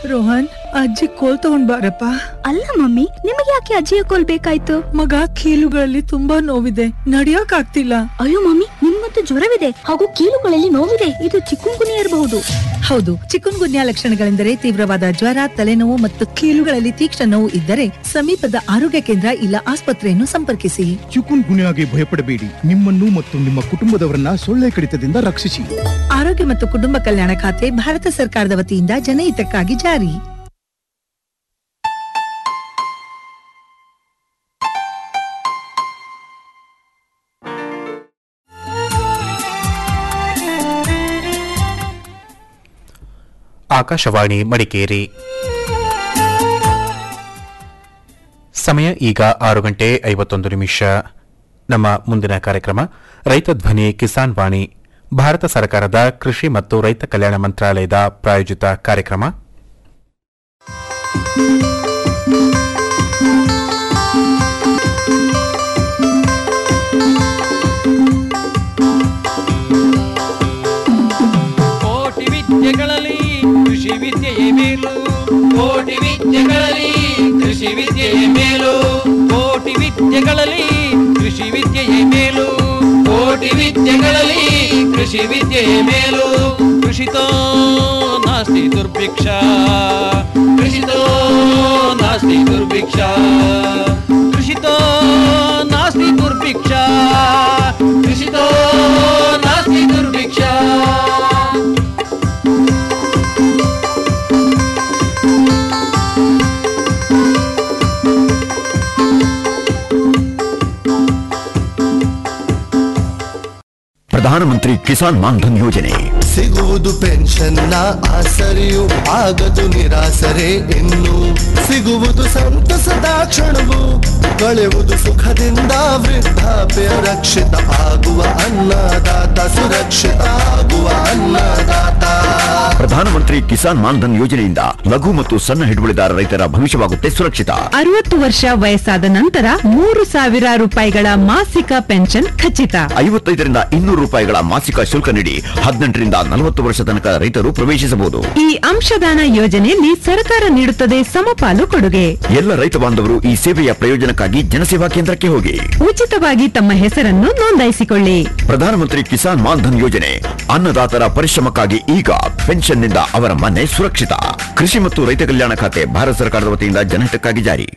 ರೋಹನ್ ಅಜ್ಜಿ ಕೋಲ್ ತಗೊಂಡ್ ಬಾರಪ್ಪ ಅಲ್ಲ ಮಮ್ಮಿ ನಿಮಗೆ ಯಾಕೆ ಅಜ್ಜಿಯ ಕೋಲ್ ಬೇಕಾಯ್ತು ಮಗ ಕೀಲುಗಳಲ್ಲಿ ತುಂಬಾ ನೋವಿದೆ ನಡಿಯಕ್ ಆಗ್ತಿಲ್ಲ ಅಯ್ಯೋ ಮಮ್ಮಿ ನಿಮ್ಮಂತೂ ಜ್ವರವಿದೆ ಹಾಗೂ ಕೀಲುಗಳಲ್ಲಿ ನೋವಿದೆ ಇದು ಚಿಕ್ಕುಂಗುನಿ ಇರಬಹುದು ಹೌದು ಚಿಕನ್ ಗುನ್ಯಾ ಲಕ್ಷಣಗಳೆಂದರೆ ತೀವ್ರವಾದ ಜ್ವರ ತಲೆನೋವು ಮತ್ತು ಕೀಲುಗಳಲ್ಲಿ ತೀಕ್ಷ್ಣ ನೋವು ಇದ್ದರೆ ಸಮೀಪದ ಆರೋಗ್ಯ ಕೇಂದ್ರ ಇಲ್ಲ ಆಸ್ಪತ್ರೆಯನ್ನು ಸಂಪರ್ಕಿಸಿ ಚಿಕುನ್ ಗುನ್ಯಾಗೆ ಭಯಪಡಬೇಡಿ ನಿಮ್ಮನ್ನು ಮತ್ತು ನಿಮ್ಮ ಕುಟುಂಬದವರನ್ನ ಸೊಳ್ಳೆ ಕಡಿತದಿಂದ ರಕ್ಷಿಸಿ ಆರೋಗ್ಯ ಮತ್ತು ಕುಟುಂಬ ಕಲ್ಯಾಣ ಖಾತೆ ಭಾರತ ಸರ್ಕಾರದ ವತಿಯಿಂದ ಜನಹಿತಕ್ಕಾಗಿ ಜಾರಿ ಆಕಾಶವಾಣಿ ಮಡಿಕೇರಿ ಸಮಯ ಈಗ ಆರು ಗಂಟೆ ಐವತ್ತೊಂದು ನಿಮಿಷ ನಮ್ಮ ಮುಂದಿನ ಕಾರ್ಯಕ್ರಮ ರೈತ ಧ್ವನಿ ಕಿಸಾನ್ ವಾಣಿ ಭಾರತ ಸರ್ಕಾರದ ಕೃಷಿ ಮತ್ತು ರೈತ ಕಲ್ಯಾಣ ಮಂತ್ರಾಲಯದ ಪ್ರಾಯೋಜಿತ ಕಾರ್ಯಕ್ರಮ ಕೋಟಿ ವಿದ್ಯೆಗಳಲ್ಲಿ ಕೃಷಿ ವಿದ್ಯೆಯೇ ಮೇಲು ಕೋಟಿ ವಿದ್ಯೆಗಳಲ್ಲಿ ಕೃಷಿ ವಿದ್ಯೆಯೇ ಮೇಲು ಕೋಟಿ ವಿದ್ಯೆಗಳಲ್ಲಿ ಕೃಷಿ ವಿದ್ಯೆಯೇ ಮೇಲು ಕೋಟಿ ವಿದ್ಯೆಗಳಲ್ಲಿ ಕೃಷಿ ವಿದ್ಯೆಯೇ ಮೇಲು ಕೃಷಿತೋ ನಾಸ್ತಿ ದುರ್ಭಿಕ್ಷ ಕೃಷಿತೋ ನಾಸ್ತಿ ದುರ್ಭಿಕ್ಷ ಕೃಷಿತೋ ನಾಸ್ತಿ ದುರ್ಭಿಕ್ಷ ಕೃಷಿತೋ ನಾಸ್ತಿ ದುರ್ಭಿಕ್ಷ ಪ್ರಧಾನಮಂತ್ರಿ ಕಿಸಾನ್ ಮಾನ್ಧನ್ ಯೋಜನೆ ಸಿಗುವುದು ಪೆನ್ಷನ್ನ ಆಸರೆಯು ಆಗದು ನಿರಾಸರೆ ಇನ್ನು ಸಿಗುವುದು ಸಂತಸದ ಕ್ಷಣವು ಕಳೆಯುವುದು ಸುಖದಿಂದ ವೃದ್ಧಾಪ್ಯ ರಕ್ಷಿತ ಆಗುವ ಅನ್ನದಾತ ಸುರಕ್ಷಿತ ಆಗುವ ಅನ್ನದಾತ ಪ್ರಧಾನಮಂತ್ರಿ ಕಿಸಾನ್ ಮಾನ್ಧನ್ ಯೋಜನೆಯಿಂದ ಲಘು ಮತ್ತು ಸಣ್ಣ ಹಿಡುವಳಿದಾರ ರೈತರ ಭವಿಷ್ಯವಾಗುತ್ತೆ ಸುರಕ್ಷಿತ ಅರವತ್ತು ವರ್ಷ ವಯಸ್ಸಾದ ನಂತರ ಮೂರು ಸಾವಿರ ರೂಪಾಯಿಗಳ ಮಾಸಿಕ ಪೆನ್ಷನ್ ಖಚಿತ ಐವತ್ತೈದರಿಂದ ಇನ್ನೂರು ರೂಪಾಯಿಗಳ ಮಾಸಿಕ ಶುಲ್ಕ ನೀಡಿ ಹದಿನೆಂಟರಿಂದ ನಲವತ್ತು ವರ್ಷ ತನಕ ರೈತರು ಪ್ರವೇಶಿಸಬಹುದು ಈ ಅಂಶದಾನ ಯೋಜನೆಯಲ್ಲಿ ಸರ್ಕಾರ ನೀಡುತ್ತದೆ ಸಮಪಾಲು ಕೊಡುಗೆ ಎಲ್ಲ ರೈತ ಬಾಂಧವರು ಈ ಸೇವೆಯ ಪ್ರಯೋಜನಕ್ಕಾಗಿ ಜನಸೇವಾ ಕೇಂದ್ರಕ್ಕೆ ಹೋಗಿ ಉಚಿತವಾಗಿ ತಮ್ಮ ಹೆಸರನ್ನು ನೋಂದಾಯಿಸಿಕೊಳ್ಳಿ ಪ್ರಧಾನಮಂತ್ರಿ ಕಿಸಾನ್ ಮಾನ್ಧನ್ ಯೋಜನೆ ಅನ್ನದಾತರ ಪರಿಶ್ರಮಕ್ಕಾಗಿ ಈಗ ಪೆನ್ಷನ್ನಿಂದ ಅವರ ಮನೆ ಸುರಕ್ಷಿತ ಕೃಷಿ ಮತ್ತು ರೈತ ಕಲ್ಯಾಣ ಖಾತೆ ಭಾರತ ಸರ್ಕಾರದ ವತಿಯಿಂದ ಜನಹಿತಕ್ಕಾಗಿ ಜಾರಿ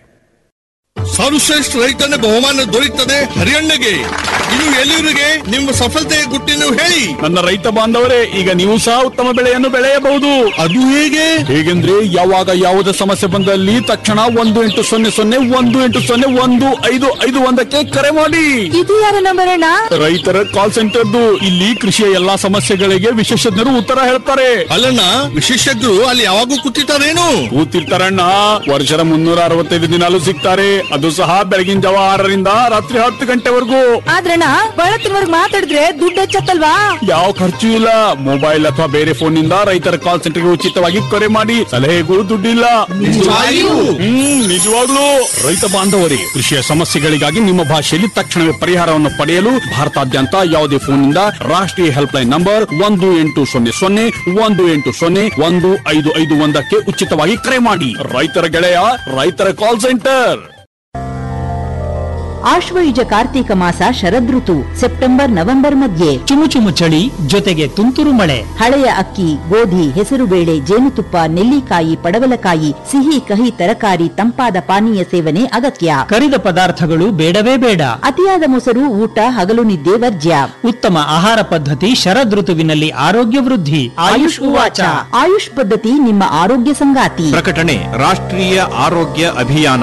ಸರ್ವಶ್ರೇಷ್ಠ ರೈತನ ಬಹುಮಾನ ದೊರೆಯುತ್ತದೆ ಹರಿಯಣ್ಣಗೆ ಇದು ಎಲ್ಲಿವರಿಗೆ ನಿಮ್ಮ ಸಫಲತೆಯ ಗುಟ್ಟಿನ ಹೇಳಿ ನನ್ನ ರೈತ ಬಾಂಧವರೇ ಈಗ ನೀವು ಸಹ ಉತ್ತಮ ಬೆಳೆಯನ್ನು ಬೆಳೆಯಬಹುದು ಅದು ಹೇಗೆ ಹೇಗೆಂದ್ರೆ ಯಾವಾಗ ಯಾವುದೇ ಸಮಸ್ಯೆ ಬಂದಲ್ಲಿ ತಕ್ಷಣ ಒಂದು ಎಂಟು ಸೊನ್ನೆ ಸೊನ್ನೆ ಒಂದು ಎಂಟು ಸೊನ್ನೆ ಒಂದು ಐದು ಐದು ಒಂದಕ್ಕೆ ಕರೆ ಮಾಡಿ ಇದು ಯಾರ ನಂಬರ್ ಅಣ್ಣ ರೈತರ ಕಾಲ್ ಸೆಂಟರ್ದು ಇಲ್ಲಿ ಕೃಷಿಯ ಎಲ್ಲಾ ಸಮಸ್ಯೆಗಳಿಗೆ ವಿಶೇಷಜ್ಞರು ಉತ್ತರ ಹೇಳ್ತಾರೆ ಅಲ್ಲಣ್ಣ ವಿಶೇಷಜ್ಞರು ಅಲ್ಲಿ ಯಾವಾಗೂ ಕೂತಿರ್ತಾರೇನು ಕೂತಿರ್ತಾರಣ್ಣ ವರ್ಷದ ಮುನ್ನೂರ ಅರವತ್ತೈದು ದಿನಾಲು ಸಿಗ್ತಾರೆ ಅದು ಸಹ ಬೆಳಗಿನ ಜಾವ ಆರರಿಂದ ರಾತ್ರಿ ಹತ್ತು ಗಂಟೆವರೆಗೂ ಆದ್ರಣ್ಣ ಬಳತ್ತಿನವರ್ಗ್ ಮಾತಾಡಿದ್ರೆ ದುಡ್ಡು ಹೆಚ್ಚತ್ತಲ್ವಾ ಯಾವ ಖರ್ಚು ಇಲ್ಲ ಮೊಬೈಲ್ ಅಥವಾ ಬೇರೆ ಫೋನ್ ನಿಂದ ರೈತರ ಕಾಲ್ ಸೆಂಟರ್ಗೆ ಉಚಿತವಾಗಿ ಕರೆ ಮಾಡಿ ಸಲಹೆಗೂ ದುಡ್ಡಿಲ್ಲ ನಿಜವಾಗಿಯೂ? ಹ್ಮ್ ನಿಜವಾಗ್ಲೂ ರೈತ ಬಾಂಧವರಿಗೆ ಕೃಷಿಯ ಸಮಸ್ಯೆಗಳಿಗಾಗಿ ನಿಮ್ಮ ಭಾಷೆಯಲ್ಲಿ ತಕ್ಷಣವೇ ಪರಿಹಾರವನ್ನು ಪಡೆಯಲು ಭಾರತಾದ್ಯಂತ ಯಾವುದೇ ಫೋನ್ ನಿಂದ ರಾಷ್ಟ್ರೀಯ ಹೆಲ್ಪ್ ಲೈನ್ ನಂಬರ್ ಒಂದು ಎಂಟು ಸೊನ್ನೆ ಸೊನ್ನೆ ಒಂದು ಎಂಟು ಸೊನ್ನೆ ಒಂದು ಐದು ಐದು ಒಂದಕ್ಕೆ ಉಚಿತವಾಗಿ ಕರೆ ಮಾಡಿ ರೈತರ ಗೆಳೆಯ ರೈತರ ಕಾಲ್ ಸೆಂಟರ್ ಆಶ್ವಯುಜ ಕಾರ್ತೀಕ ಮಾಸ ಶರದೃತು ಸೆಪ್ಟೆಂಬರ್ ನವೆಂಬರ್ ಮಧ್ಯೆ ಚುಮು ಚುಮು ಚಳಿ ಜೊತೆಗೆ ತುಂತುರು ಮಳೆ ಹಳೆಯ ಅಕ್ಕಿ ಗೋಧಿ ಹೆಸರುಬೇಳೆ ಜೇನುತುಪ್ಪ ನೆಲ್ಲಿಕಾಯಿ ಪಡವಲಕಾಯಿ ಸಿಹಿ ಕಹಿ ತರಕಾರಿ ತಂಪಾದ ಪಾನೀಯ ಸೇವನೆ ಅಗತ್ಯ ಕರಿದ ಪದಾರ್ಥಗಳು ಬೇಡವೇ ಬೇಡ ಅತಿಯಾದ ಮೊಸರು ಊಟ ಹಗಲು ನಿದ್ದೆ ವರ್ಜ್ಯ ಉತ್ತಮ ಆಹಾರ ಪದ್ಧತಿ ಶರದೃತುವಿನಲ್ಲಿ ಆರೋಗ್ಯ ವೃದ್ಧಿ ಆಯುಷ್ ಉವಾಚ ಆಯುಷ್ ಪದ್ಧತಿ ನಿಮ್ಮ ಆರೋಗ್ಯ ಸಂಗಾತಿ ಪ್ರಕಟಣೆ ರಾಷ್ಟ್ರೀಯ ಆರೋಗ್ಯ ಅಭಿಯಾನ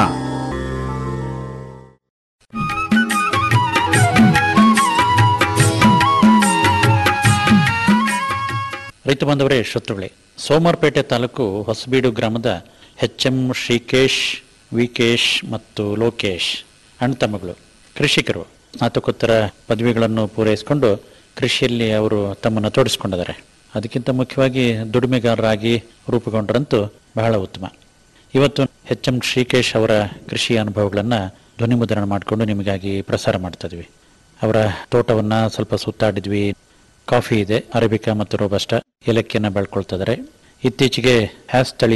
ರೈತ ಬಾಂಧವರೇ ಶ್ರೋತೃಗಳೇ ಸೋಮವಾರಪೇಟೆ ತಾಲೂಕು ಹೊಸಬೀಡು ಗ್ರಾಮದ ಎಚ್ ಎಂ ಶ್ರೀಕೇಶ್ ವಿಕೇಶ್ ಮತ್ತು ಲೋಕೇಶ್ ಅಣ್ತಮ್ಮಗಳು ಕೃಷಿಕರು ಸ್ನಾತಕೋತ್ತರ ಪದವಿಗಳನ್ನು ಪೂರೈಸಿಕೊಂಡು ಕೃಷಿಯಲ್ಲಿ ಅವರು ತಮ್ಮನ್ನು ತೊಡಗಿಸ್ಕೊಂಡಿದ್ದಾರೆ ಅದಕ್ಕಿಂತ ಮುಖ್ಯವಾಗಿ ದುಡಿಮೆಗಾರರಾಗಿ ರೂಪುಗೊಂಡರಂತೂ ಬಹಳ ಉತ್ತಮ ಇವತ್ತು ಎಚ್ ಎಂ ಶ್ರೀಕೇಶ್ ಅವರ ಕೃಷಿ ಅನುಭವಗಳನ್ನು ಧ್ವನಿಮುದ್ರಣ ಮಾಡಿಕೊಂಡು ನಿಮಗಾಗಿ ಪ್ರಸಾರ ಮಾಡ್ತಾ ಇದ್ವಿ ಅವರ ತೋಟವನ್ನು ಸ್ವಲ್ಪ ಸುತ್ತಾಡಿದ್ವಿ ಕಾಫಿ ಇದೆ ಅರೇಬಿಕಾ ಮತ್ತು ರೋಬಸ್ಟ ಏಲಕ್ಕಿಯನ್ನು ಬೆಳ್ಕೊಳ್ತಾ ಇದ್ದಾರೆ ಇತ್ತೀಚೆಗೆ ಹ್ಯಾಸ್ ತಳಿಯ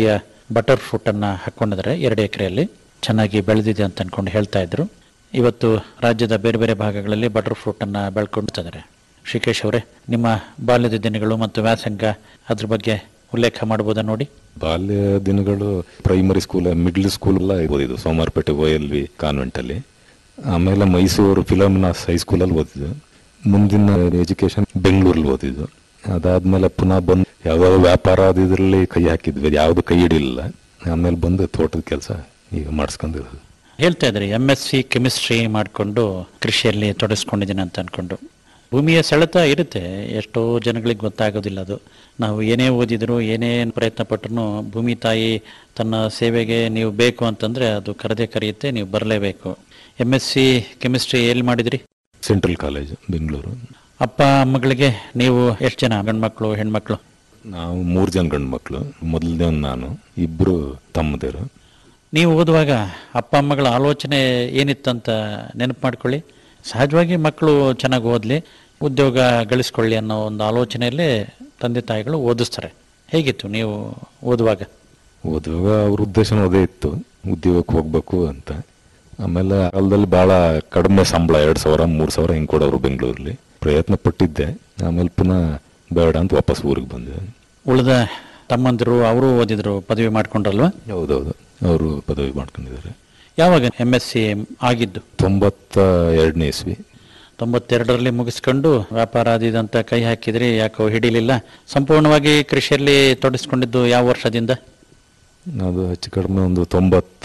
ಬಟರ್ ಫ್ರೂಟನ್ನು ಹಾಕ್ಕೊಂಡಿದ್ದಾರೆ ಎರಡು ಎಕರೆಯಲ್ಲಿ ಚೆನ್ನಾಗಿ ಬೆಳೆದಿದೆ ಅಂತ ಅನ್ಕೊಂಡು ಹೇಳ್ತಾ ಇದ್ರು ಇವತ್ತು ರಾಜ್ಯದ ಬೇರೆ ಬೇರೆ ಭಾಗಗಳಲ್ಲಿ ಬಟರ್ ಫ್ರೂಟನ್ನು ಬೆಳ್ಕೊಳ್ತಿದ್ದಾರೆ ಶ್ರೀಕೇಶ್ ಅವರೇ ನಿಮ್ಮ ಬಾಲ್ಯದ ದಿನಗಳು ಮತ್ತು ವ್ಯಾಸಂಗ ಅದ್ರ ಬಗ್ಗೆ ಉಲ್ಲೇಖ ಮಾಡ್ಬೋದಾ ನೋಡಿ ಬಾಲ್ಯ ದಿನಗಳು ಪ್ರೈಮರಿ ಸ್ಕೂಲ್ ಮಿಡ್ಲ್ ಸ್ಕೂಲ್ ಎಲ್ಲ ಓದಿದ್ದು Somwarpet O L V convent ಅಲ್ಲಿ ಆಮೇಲೆ ಮೈಸೂರು ಫಿಲಮ್ನಾಸ್ ಹೈಸ್ಕೂಲಲ್ಲಿ ಓದಿದ್ದು ಮುಂದಿನ ಎಜುಕೇಶನ್ ಬೆಂಗಳೂರಲ್ಲಿ ಓದಿದ್ದು ಅದಾದ್ಮೇಲೆ ಪುನಃ ಬಂದು ಯಾವ್ದಾದ್ರು ವ್ಯಾಪಾರ ಅದು ಇದ್ರಲ್ಲಿ ಕೈ ಹಾಕಿದ್ವಿ ಯಾವ್ದು ಕೈ ಹಿಡಿಲಿಲ್ಲ ಆಮೇಲೆ ಬಂದು ತೋಟದ ಕೆಲಸ ಈಗ ಮಾಡಿಸ್ಕೊಂಡಿರೋದು ಹೇಳ್ತಾ ಇದ್ರಿ ಎಂ ಎಸ್ ಸಿ ಕೆಮಿಸ್ಟ್ರಿ ಮಾಡಿಕೊಂಡು ಕೃಷಿಯಲ್ಲಿ ತೊಡಗಿಸ್ಕೊಂಡಿದ್ದೀನಿ ಅಂತ ಅನ್ಕೊಂಡು ಭೂಮಿಯ ಸೆಳೆತ ಇರುತ್ತೆ ಎಷ್ಟೋ ಜನಗಳಿಗೆ ಗೊತ್ತಾಗೋದಿಲ್ಲ ಅದು ನಾವು ಏನೇ ಓದಿದ್ರು ಏನೇ ಪ್ರಯತ್ನ ಪಟ್ಟರು ಭೂಮಿ ತಾಯಿ ತನ್ನ ಸೇವೆಗೆ ನೀವು ಬೇಕು ಅಂತಂದ್ರೆ ಅದು ಕರೆದೇ ಕರೆಯುತ್ತೆ ನೀವು ಬರಲೇಬೇಕು ಎಂ ಎಸ್ ಸಿ ಕೆಮಿಸ್ಟ್ರಿ ಎಲ್ಲಿ ಮಾಡಿದ್ರಿ ಸೆಂಟ್ರಲ್ ಕಾಲೇಜ್ ಬೆಂಗಳೂರು ಅಪ್ಪ ಅಮ್ಮಗಳಿಗೆ ನೀವು ಎಷ್ಟು ಜನ ಗಂಡ್ಮಕ್ಳು ಹೆಣ್ಮಕ್ಳು ನಾವು ಮೂರು ಜನ ಗಂಡು ಮಕ್ಕಳು ಮೊದಲನೇ ನಾನು ಇಬ್ರು ತಮ್ಮದೇರು ನೀವು ಓದುವಾಗ ಅಪ್ಪ ಅಮ್ಮಗಳ ಆಲೋಚನೆ ಏನಿತ್ತಂತ ನೆನಪು ಮಾಡ್ಕೊಳ್ಳಿ ಸಹಜವಾಗಿ ಮಕ್ಕಳು ಚೆನ್ನಾಗಿ ಓದಲಿ ಉದ್ಯೋಗ ಗಳಿಸ್ಕೊಳ್ಳಿ ಅನ್ನೋ ಒಂದು ಆಲೋಚನೆಯಲ್ಲೇ ತಂದೆ ತಾಯಿಗಳು ಓದಿಸ್ತಾರೆ ಹೇಗಿತ್ತು ನೀವು ಓದುವಾಗ ಓದುವಾಗ ಅವ್ರ ಉದ್ದೇಶನೂ ಅದೇ ಇತ್ತು ಉದ್ಯೋಗಕ್ಕೆ ಹೋಗ್ಬೇಕು ಅಂತ ಆಮೇಲೆ ಆ ಕಾಲದಲ್ಲಿ ಬಹಳ ಕಡಿಮೆ ಸಂಬಳ ಎರಡ್ ಸಾವಿರ ಮೂರ್ ಸಾವಿರ ಹಿಂಗ್ ಕೊಡೋರು ಬೆಂಗಳೂರಲ್ಲಿ ಪ್ರಯತ್ನ ಪಟ್ಟಿದ್ದೆ ಆಮೇಲೆ ಪುನಃ ಬೇಡ ಅಂತ ವಾಪಸ್ ಊರಿಗೆ ಬಂದೆ ಉಳಿದ ತಮ್ಮಂದಿರು ಅವರು ಓದಿದ್ರು ಪದವಿ ಮಾಡ್ಕೊಂಡ್ರಲ್ವಾ ಹೌದೌದು ಅವರು ಪದವಿ ಮಾಡ್ಕೊಂಡಿದ್ದಾರೆ ಯಾವಾಗ ಎಂ ಎಸ್ ಸಿ ಆಗಿದ್ದು ತೊಂಬತ್ತ ಎರಡನೇ ಇಸ್ವಿ ತೊಂಬತ್ತೆರಡರಲ್ಲಿ ಮುಗಿಸ್ಕೊಂಡು ವ್ಯಾಪಾರ ಅದಿದಂತ ಕೈ ಹಾಕಿದ್ರಿ ಯಾಕೋ ಹಿಡಿಲಿಲ್ಲ ಸಂಪೂರ್ಣವಾಗಿ ಕೃಷಿಯಲ್ಲಿ ತೊಡಗಿಸ್ಕೊಂಡಿದ್ದು ಯಾವ ವರ್ಷದಿಂದ ಅದು ಹೆಚ್ಚು ಕಡಿಮೆ ಒಂದು ತೊಂಬತ್ತ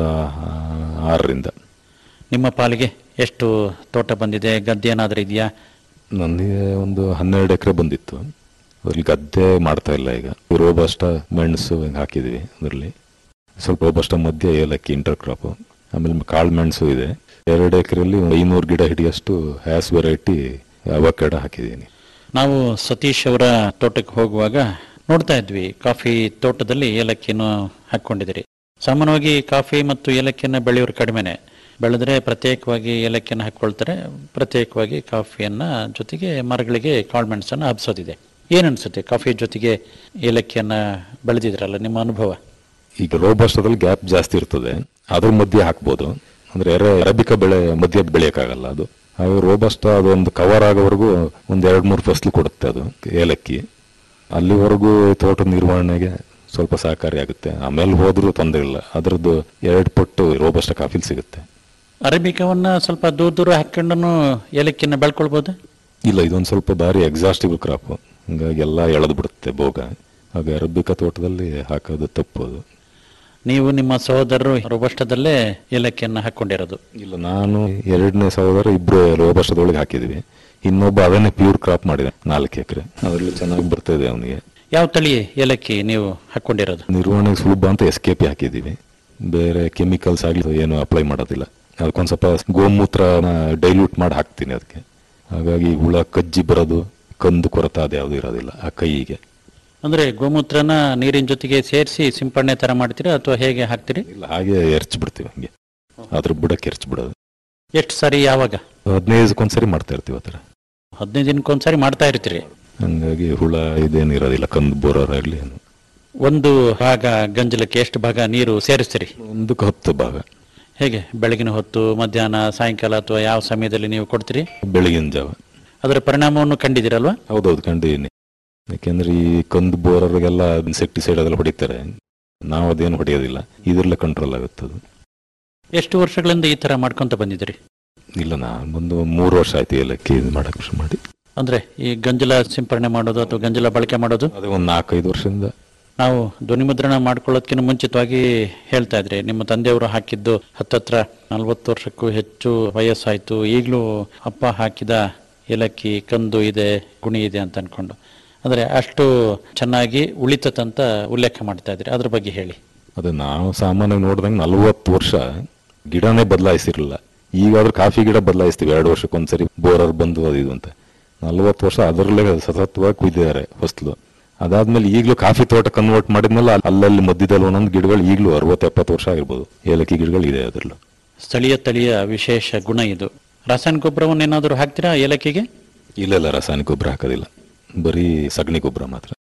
ಆರರಿಂದ ನಿಮ್ಮ ಪಾಲಿಗೆ ಎಷ್ಟು ತೋಟ ಬಂದಿದೆ ಗದ್ದೆ ಏನಾದರೂ ಇದೆಯಾ ನನಗೆ ಒಂದು ಹನ್ನೆರಡು ಎಕರೆ ಬಂದಿತ್ತು ಅದ್ರಲ್ಲಿ ಗದ್ದೆ ಮಾಡ್ತಾ ಇಲ್ಲ ಈಗ ರೋಬಸ್ಟ ಮೆಣಸು ಹಿಂಗೆ ಹಾಕಿದ್ವಿ ಅದರಲ್ಲಿ ಸ್ವಲ್ಪ ರೋಬಸ್ಟ ಮಧ್ಯೆ ಏಲಕ್ಕಿ ಇಂಟರ್ ಕ್ರಾಪ್ ಆಮೇಲೆ ಕಾಳು ಮೆಣಸು ಇದೆ ಎರಡು ಎಕರೆಯಲ್ಲಿ ಐನೂರು ಗಿಡ ಹಿಡಿಯಷ್ಟು ಹ್ಯಾಸ್ ವೆರೈಟಿ ಅವಕೆಡ ಹಾಕಿದ್ದೀನಿ ನಾವು ಸತೀಶ್ ಅವರ ತೋಟಕ್ಕೆ ಹೋಗುವಾಗ ನೋಡ್ತಾ ಇದ್ವಿ ಕಾಫಿ ತೋಟದಲ್ಲಿ ಏಲಕ್ಕಿಯನ್ನು ಹಾಕೊಂಡಿದ್ದೀರಿ ಸಾಮಾನ್ಯವಾಗಿ ಕಾಫಿ ಮತ್ತು ಏಲಕ್ಕಿಯನ್ನು ಬೆಳೆಯೋರು ಕಡಿಮೆನೆ ಬೆಳೆದ್ರೆ ಪ್ರತ್ಯೇಕವಾಗಿ ಏಲಕ್ಕಿಯನ್ನು ಹಾಕೊಳ್ತಾರೆ ಪ್ರತ್ಯೇಕವಾಗಿ ಕಾಫಿಯನ್ನ ಜೊತೆಗೆ ಮರಗಳಿಗೆ ಕಾಳ್ಮೆಣಸನ್ನು ಹಬ್ಸೋದಿದೆ ಏನನ್ಸುತ್ತೆ ಕಾಫಿ ಜೊತೆಗೆ ಏಲಕ್ಕಿಯನ್ನ ಬೆಳೆದಿದ್ರಲ್ಲ ನಿಮ್ಮ ಅನುಭವ ಈಗ ರೋಬಸ್ಟದಲ್ಲಿ ಗ್ಯಾಪ್ ಜಾಸ್ತಿ ಇರ್ತದೆ ಅದ್ರ ಮಧ್ಯೆ ಹಾಕ್ಬೋದು ಅಂದ್ರೆ ಎರೆ ಅರಬಿಕ ಬೆಳೆ ಮಧ್ಯೆ ಬೆಳೆಯಕ್ಕಾಗಲ್ಲ ಅದು ಹಾಗೆ ರೋಬಸ್ಟ ಅದೊಂದು ಕವರ್ ಆಗೋವರೆಗೂ ಒಂದ್ ಎರಡ್ ಮೂರು ಫಸಲು ಕೊಡುತ್ತೆ ಅದು ಏಲಕ್ಕಿ ಅಲ್ಲಿವರೆಗೂ ತೋಟದ ನಿರ್ವಹಣೆಗೆ ಸ್ವಲ್ಪ ಸಹಕಾರಿಯಾಗುತ್ತೆ ಆಮೇಲೆ ಹೋದ್ರೂ ತೊಂದರೆ ಇಲ್ಲ ಅದರದ್ದು ಎರಡು ಪಟ್ಟು ರೋಬಸ್ಟ ಕಾಫಿಲ್ ಸಿಗುತ್ತೆ ಅರೇಬಿಕವನ್ನ ಸ್ವಲ್ಪ ದೂರ ದೂರ ಹಾಕೊಂಡು ಏಲಕ್ಕಿಯನ್ನು ಬೆಳ್ಕೊಳ್ಬೋದು ಇಲ್ಲ ಇದೊಂದು ಸ್ವಲ್ಪ ಭಾರಿ ಎಕ್ಸಾಸ್ಟಿಬಲ್ ಕ್ರಾಪ್ ಹಂಗಾಗಿ ಎಲ್ಲ ಎಳೆದು ಬಿಡುತ್ತೆ ಭೋಗ ಹಾಗೆ ಅರಬಿಕ ತೋಟದಲ್ಲಿ ಹಾಕೋದು ತಪ್ಪೋದು ನೀವು ನಿಮ್ಮ ಸಹೋದರರು ರೋಬಸ್ಟದಲ್ಲೇ ಏಲಕ್ಕಿಯನ್ನು ಹಾಕೊಂಡಿರೋದು ಇಲ್ಲ ನಾನು ಎರಡನೇ ಸಹೋದರ ಇಬ್ರು ರೋಬಸ್ಟದೊಳಗೆ ಹಾಕಿದ್ವಿ ಇನ್ನೊಬ್ಬ ಅದನ್ನೇ ಪ್ಯೂರ್ ಕ್ರಾಪ್ ಮಾಡಿದೆ ನಾಲ್ಕು ಎಕರೆ ಅದರಲ್ಲಿ ಚೆನ್ನಾಗಿ ಬರ್ತಾ ಇದೆ ಅವನಿಗೆ ಯಾವ ತಳಿ ಏಲಕ್ಕಿ ನೀವು ಹಾಕೊಂಡಿರೋದು ನಿರ್ವಹಣೆಗೆ ಸುಲಭ ಅಂತ ಎಸ್ ಕೆ ಪಿ ಹಾಕಿದ್ದೀವಿ ಬೇರೆ ಕೆಮಿಕಲ್ಸ್ ಆಗಲಿ ಏನು ಅಪ್ಲೈ ಮಾಡೋದಿಲ್ಲ ಅದಕ್ಕೊಂದು ಸ್ವಲ್ಪ ಗೋಮೂತ್ರ ಡೈಲ್ಯೂಟ್ ಮಾಡಿ ಹಾಕ್ತೀನಿ ಅದಕ್ಕೆ ಹಾಗಾಗಿ ಹುಳ ಕಜ್ಜಿ ಬರೋದು ಕಂದು ಕೊರತ ಅದು ಯಾವುದು ಇರೋದಿಲ್ಲ ಆ ಕೈಗೆ ಅಂದ್ರೆ ಗೋಮೂತ್ರನ ನೀರಿನ ಜೊತೆಗೆ ಸೇರಿಸಿ ಸಿಂಪಡಣೆ ತರ ಮಾಡ್ತೀರಾ ಅಥವಾ ಹೇಗೆ ಹಾಕ್ತೀರಿ ಇಲ್ಲ ಹಾಗೆ ಎರ್ಚ್ ಬಿಡ್ತೀವಿ ಹಂಗೆ ಅದ್ರ ಬುಡಕ್ಕೆ ಎರ್ಚ್ ಬಿಡೋದು ಎಷ್ಟು ಸಾರಿ ಯಾವಾಗ ಹದಿನೈದಕ್ಕೊಂದ್ಸರಿ ಮಾಡ್ತಾ ಇರ್ತೀವಿ ಆ ಥರ ಹದಿನೈದು ದಿನಕ್ಕೊಂದ್ಸಾರಿ ಮಾಡ್ತಾ ಇರ್ತೀರಿ ಹಂಗಾಗಿ ಹುಳ ಇದೇನು ಇರೋದಿಲ್ಲ ಕಂದು ಬೋರೋರಾಗ್ಲಿ ಏನು ಒಂದು ಭಾಗ ಗಂಜಲಕ್ಕೆ ಎಷ್ಟು ಭಾಗ ನೀರು ಸೇರಿಸ್ತೀರಿ ಒಂದಕ್ಕೆ ಹತ್ತು ಭಾಗ ಹೇಗೆ ಬೆಳಗಿನ ಹೊತ್ತು ಮಧ್ಯಾಹ್ನ ಸಾಯಂಕಾಲ ಅಥವಾ ಯಾವ ಸಮಯದಲ್ಲಿ ನೀವು ಕೊಡ್ತೀರಿ ಬೆಳಗಿನ ಜಾವ ಅದರ ಪರಿಣಾಮವನ್ನು ಕಂಡಿದ್ದೀರಲ್ವಾ ಹೌದೌದು ಕಂಡಿದ್ದೀನಿ ಯಾಕೆಂದ್ರೆ ಈ ಕಂದು ಬೋರರ್ಗೆಲ್ಲ ಇನ್ಸೆಕ್ಟಿಸೈಡ್ ಅದೆಲ್ಲ ಹೊಡಿತಾರೆ ನಾವು ಅದೇನು ಹೊಡೆಯೋದಿಲ್ಲ ಇದ್ರಲ್ಲೇ ಕಂಟ್ರೋಲ್ ಆಗುತ್ತೆ ಅದು ಎಷ್ಟು ವರ್ಷಗಳಿಂದ ಈ ತರ ಮಾಡ್ಕೊಂತ ಬಂದಿದ್ದೀರಿ ಇಲ್ಲ ನಾನು ಒಂದು ಮೂರು ವರ್ಷ ಆಯ್ತು ಏಲಕ್ಕಿ ಇದು ಮಾಡಕ್ಕೆ ಶುರು ಮಾಡಿ ಅಂದ್ರೆ ಈ ಗಂಜಲ ಸಿಂಪರಣೆ ಮಾಡೋದು ಅಥವಾ ಗಂಜಲ ಬಳಕೆ ಮಾಡೋದು ಅದೇ ಒಂದು ನಾಲ್ಕೈದು ವರ್ಷದಿಂದ ನಾವು ಧ್ವನಿಮುದ್ರಣ ಮಾಡ್ಕೊಳ್ಳೋದಕ್ಕಿಂತ ಮುಂಚಿತವಾಗಿ ಹೇಳ್ತಾ ಇದ್ರಿ ನಿಮ್ಮ ತಂದೆಯವರು ಹಾಕಿದ್ದು ಹತ್ತತ್ರ ನಲ್ವತ್ತು ವರ್ಷಕ್ಕೂ ಹೆಚ್ಚು ವಯಸ್ಸಾಯ್ತು ಈಗಲೂ ಅಪ್ಪ ಹಾಕಿದ ಏಲಕ್ಕಿ ಕಂದು ಇದೆ ಗುಣಿ ಇದೆ ಅಂತ ಅನ್ಕೊಂಡು ಅಂದ್ರೆ ಅಷ್ಟು ಚೆನ್ನಾಗಿ ಉಳಿತದಂತ ಉಲ್ಲೇಖ ಮಾಡ್ತಾ ಇದ್ರಿ ಅದ್ರ ಬಗ್ಗೆ ಹೇಳಿ ಅದೇ ನಾವು ಸಾಮಾನ್ಯವಾಗಿ ನೋಡಿದಂಗೆ ನಲ್ವತ್ತು ವರ್ಷ ಗಿಡನೇ ಬದಲಾಯಿಸಿರಲಿಲ್ಲ ಈಗಾದ್ರೂ ಕಾಫಿ ಗಿಡ ಬದಲಾಯಿಸ್ತೀವಿ ಎರಡು ವರ್ಷಕ್ಕೊಂದ್ಸರಿ ಬೋರರ್ ಬಂದು ಅದು ಇದು ಅಂತ ನಲ್ವತ್ತು ವರ್ಷ ಅದರಲ್ಲೇ ಸತತವಾಗಿ ಕುಯ್ದಿದ್ದಾರೆ ಫಸ್ಲು ಅದಾದ್ಮೇಲೆ ಈಗಲೂ ಕಾಫಿ ತೋಟ ಕನ್ವರ್ಟ್ ಮಾಡಿದ್ಮೇಲೆ ಅಲ್- ಅಲ್ಲಲ್ಲಿ ಮಧ್ಯದಲ್ಲಿ ಒಂದೊಂದು ಗಿಡಗಳು ಈಗಲೂ ಅರವತ್ತು ಎಪ್ಪತ್ತು ವರ್ಷ ಆಗಿರ್ಬೋದು ಏಲಕ್ಕಿ ಗಿಡಗಳು ಇದೆ ಅದರಲ್ಲೂ ಸ್ಥಳೀಯ ತಳಿಯ ವಿಶೇಷ ಗುಣ ಇದು ರಾಸಾಯನಿಕ ಗೊಬ್ಬರವನ್ನು ಏನಾದರೂ ಹಾಕ್ತೀರಾ ಏಲಕ್ಕಿಗೆ ಇಲ್ಲ ಇಲ್ಲ ರಾಸಾಯನಿಕ ಗೊಬ್ಬರ ಹಾಕೋದಿಲ್ಲ ಬರೀ ಸಗಣಿ ಗೊಬ್ಬರ ಮಾತ್ರ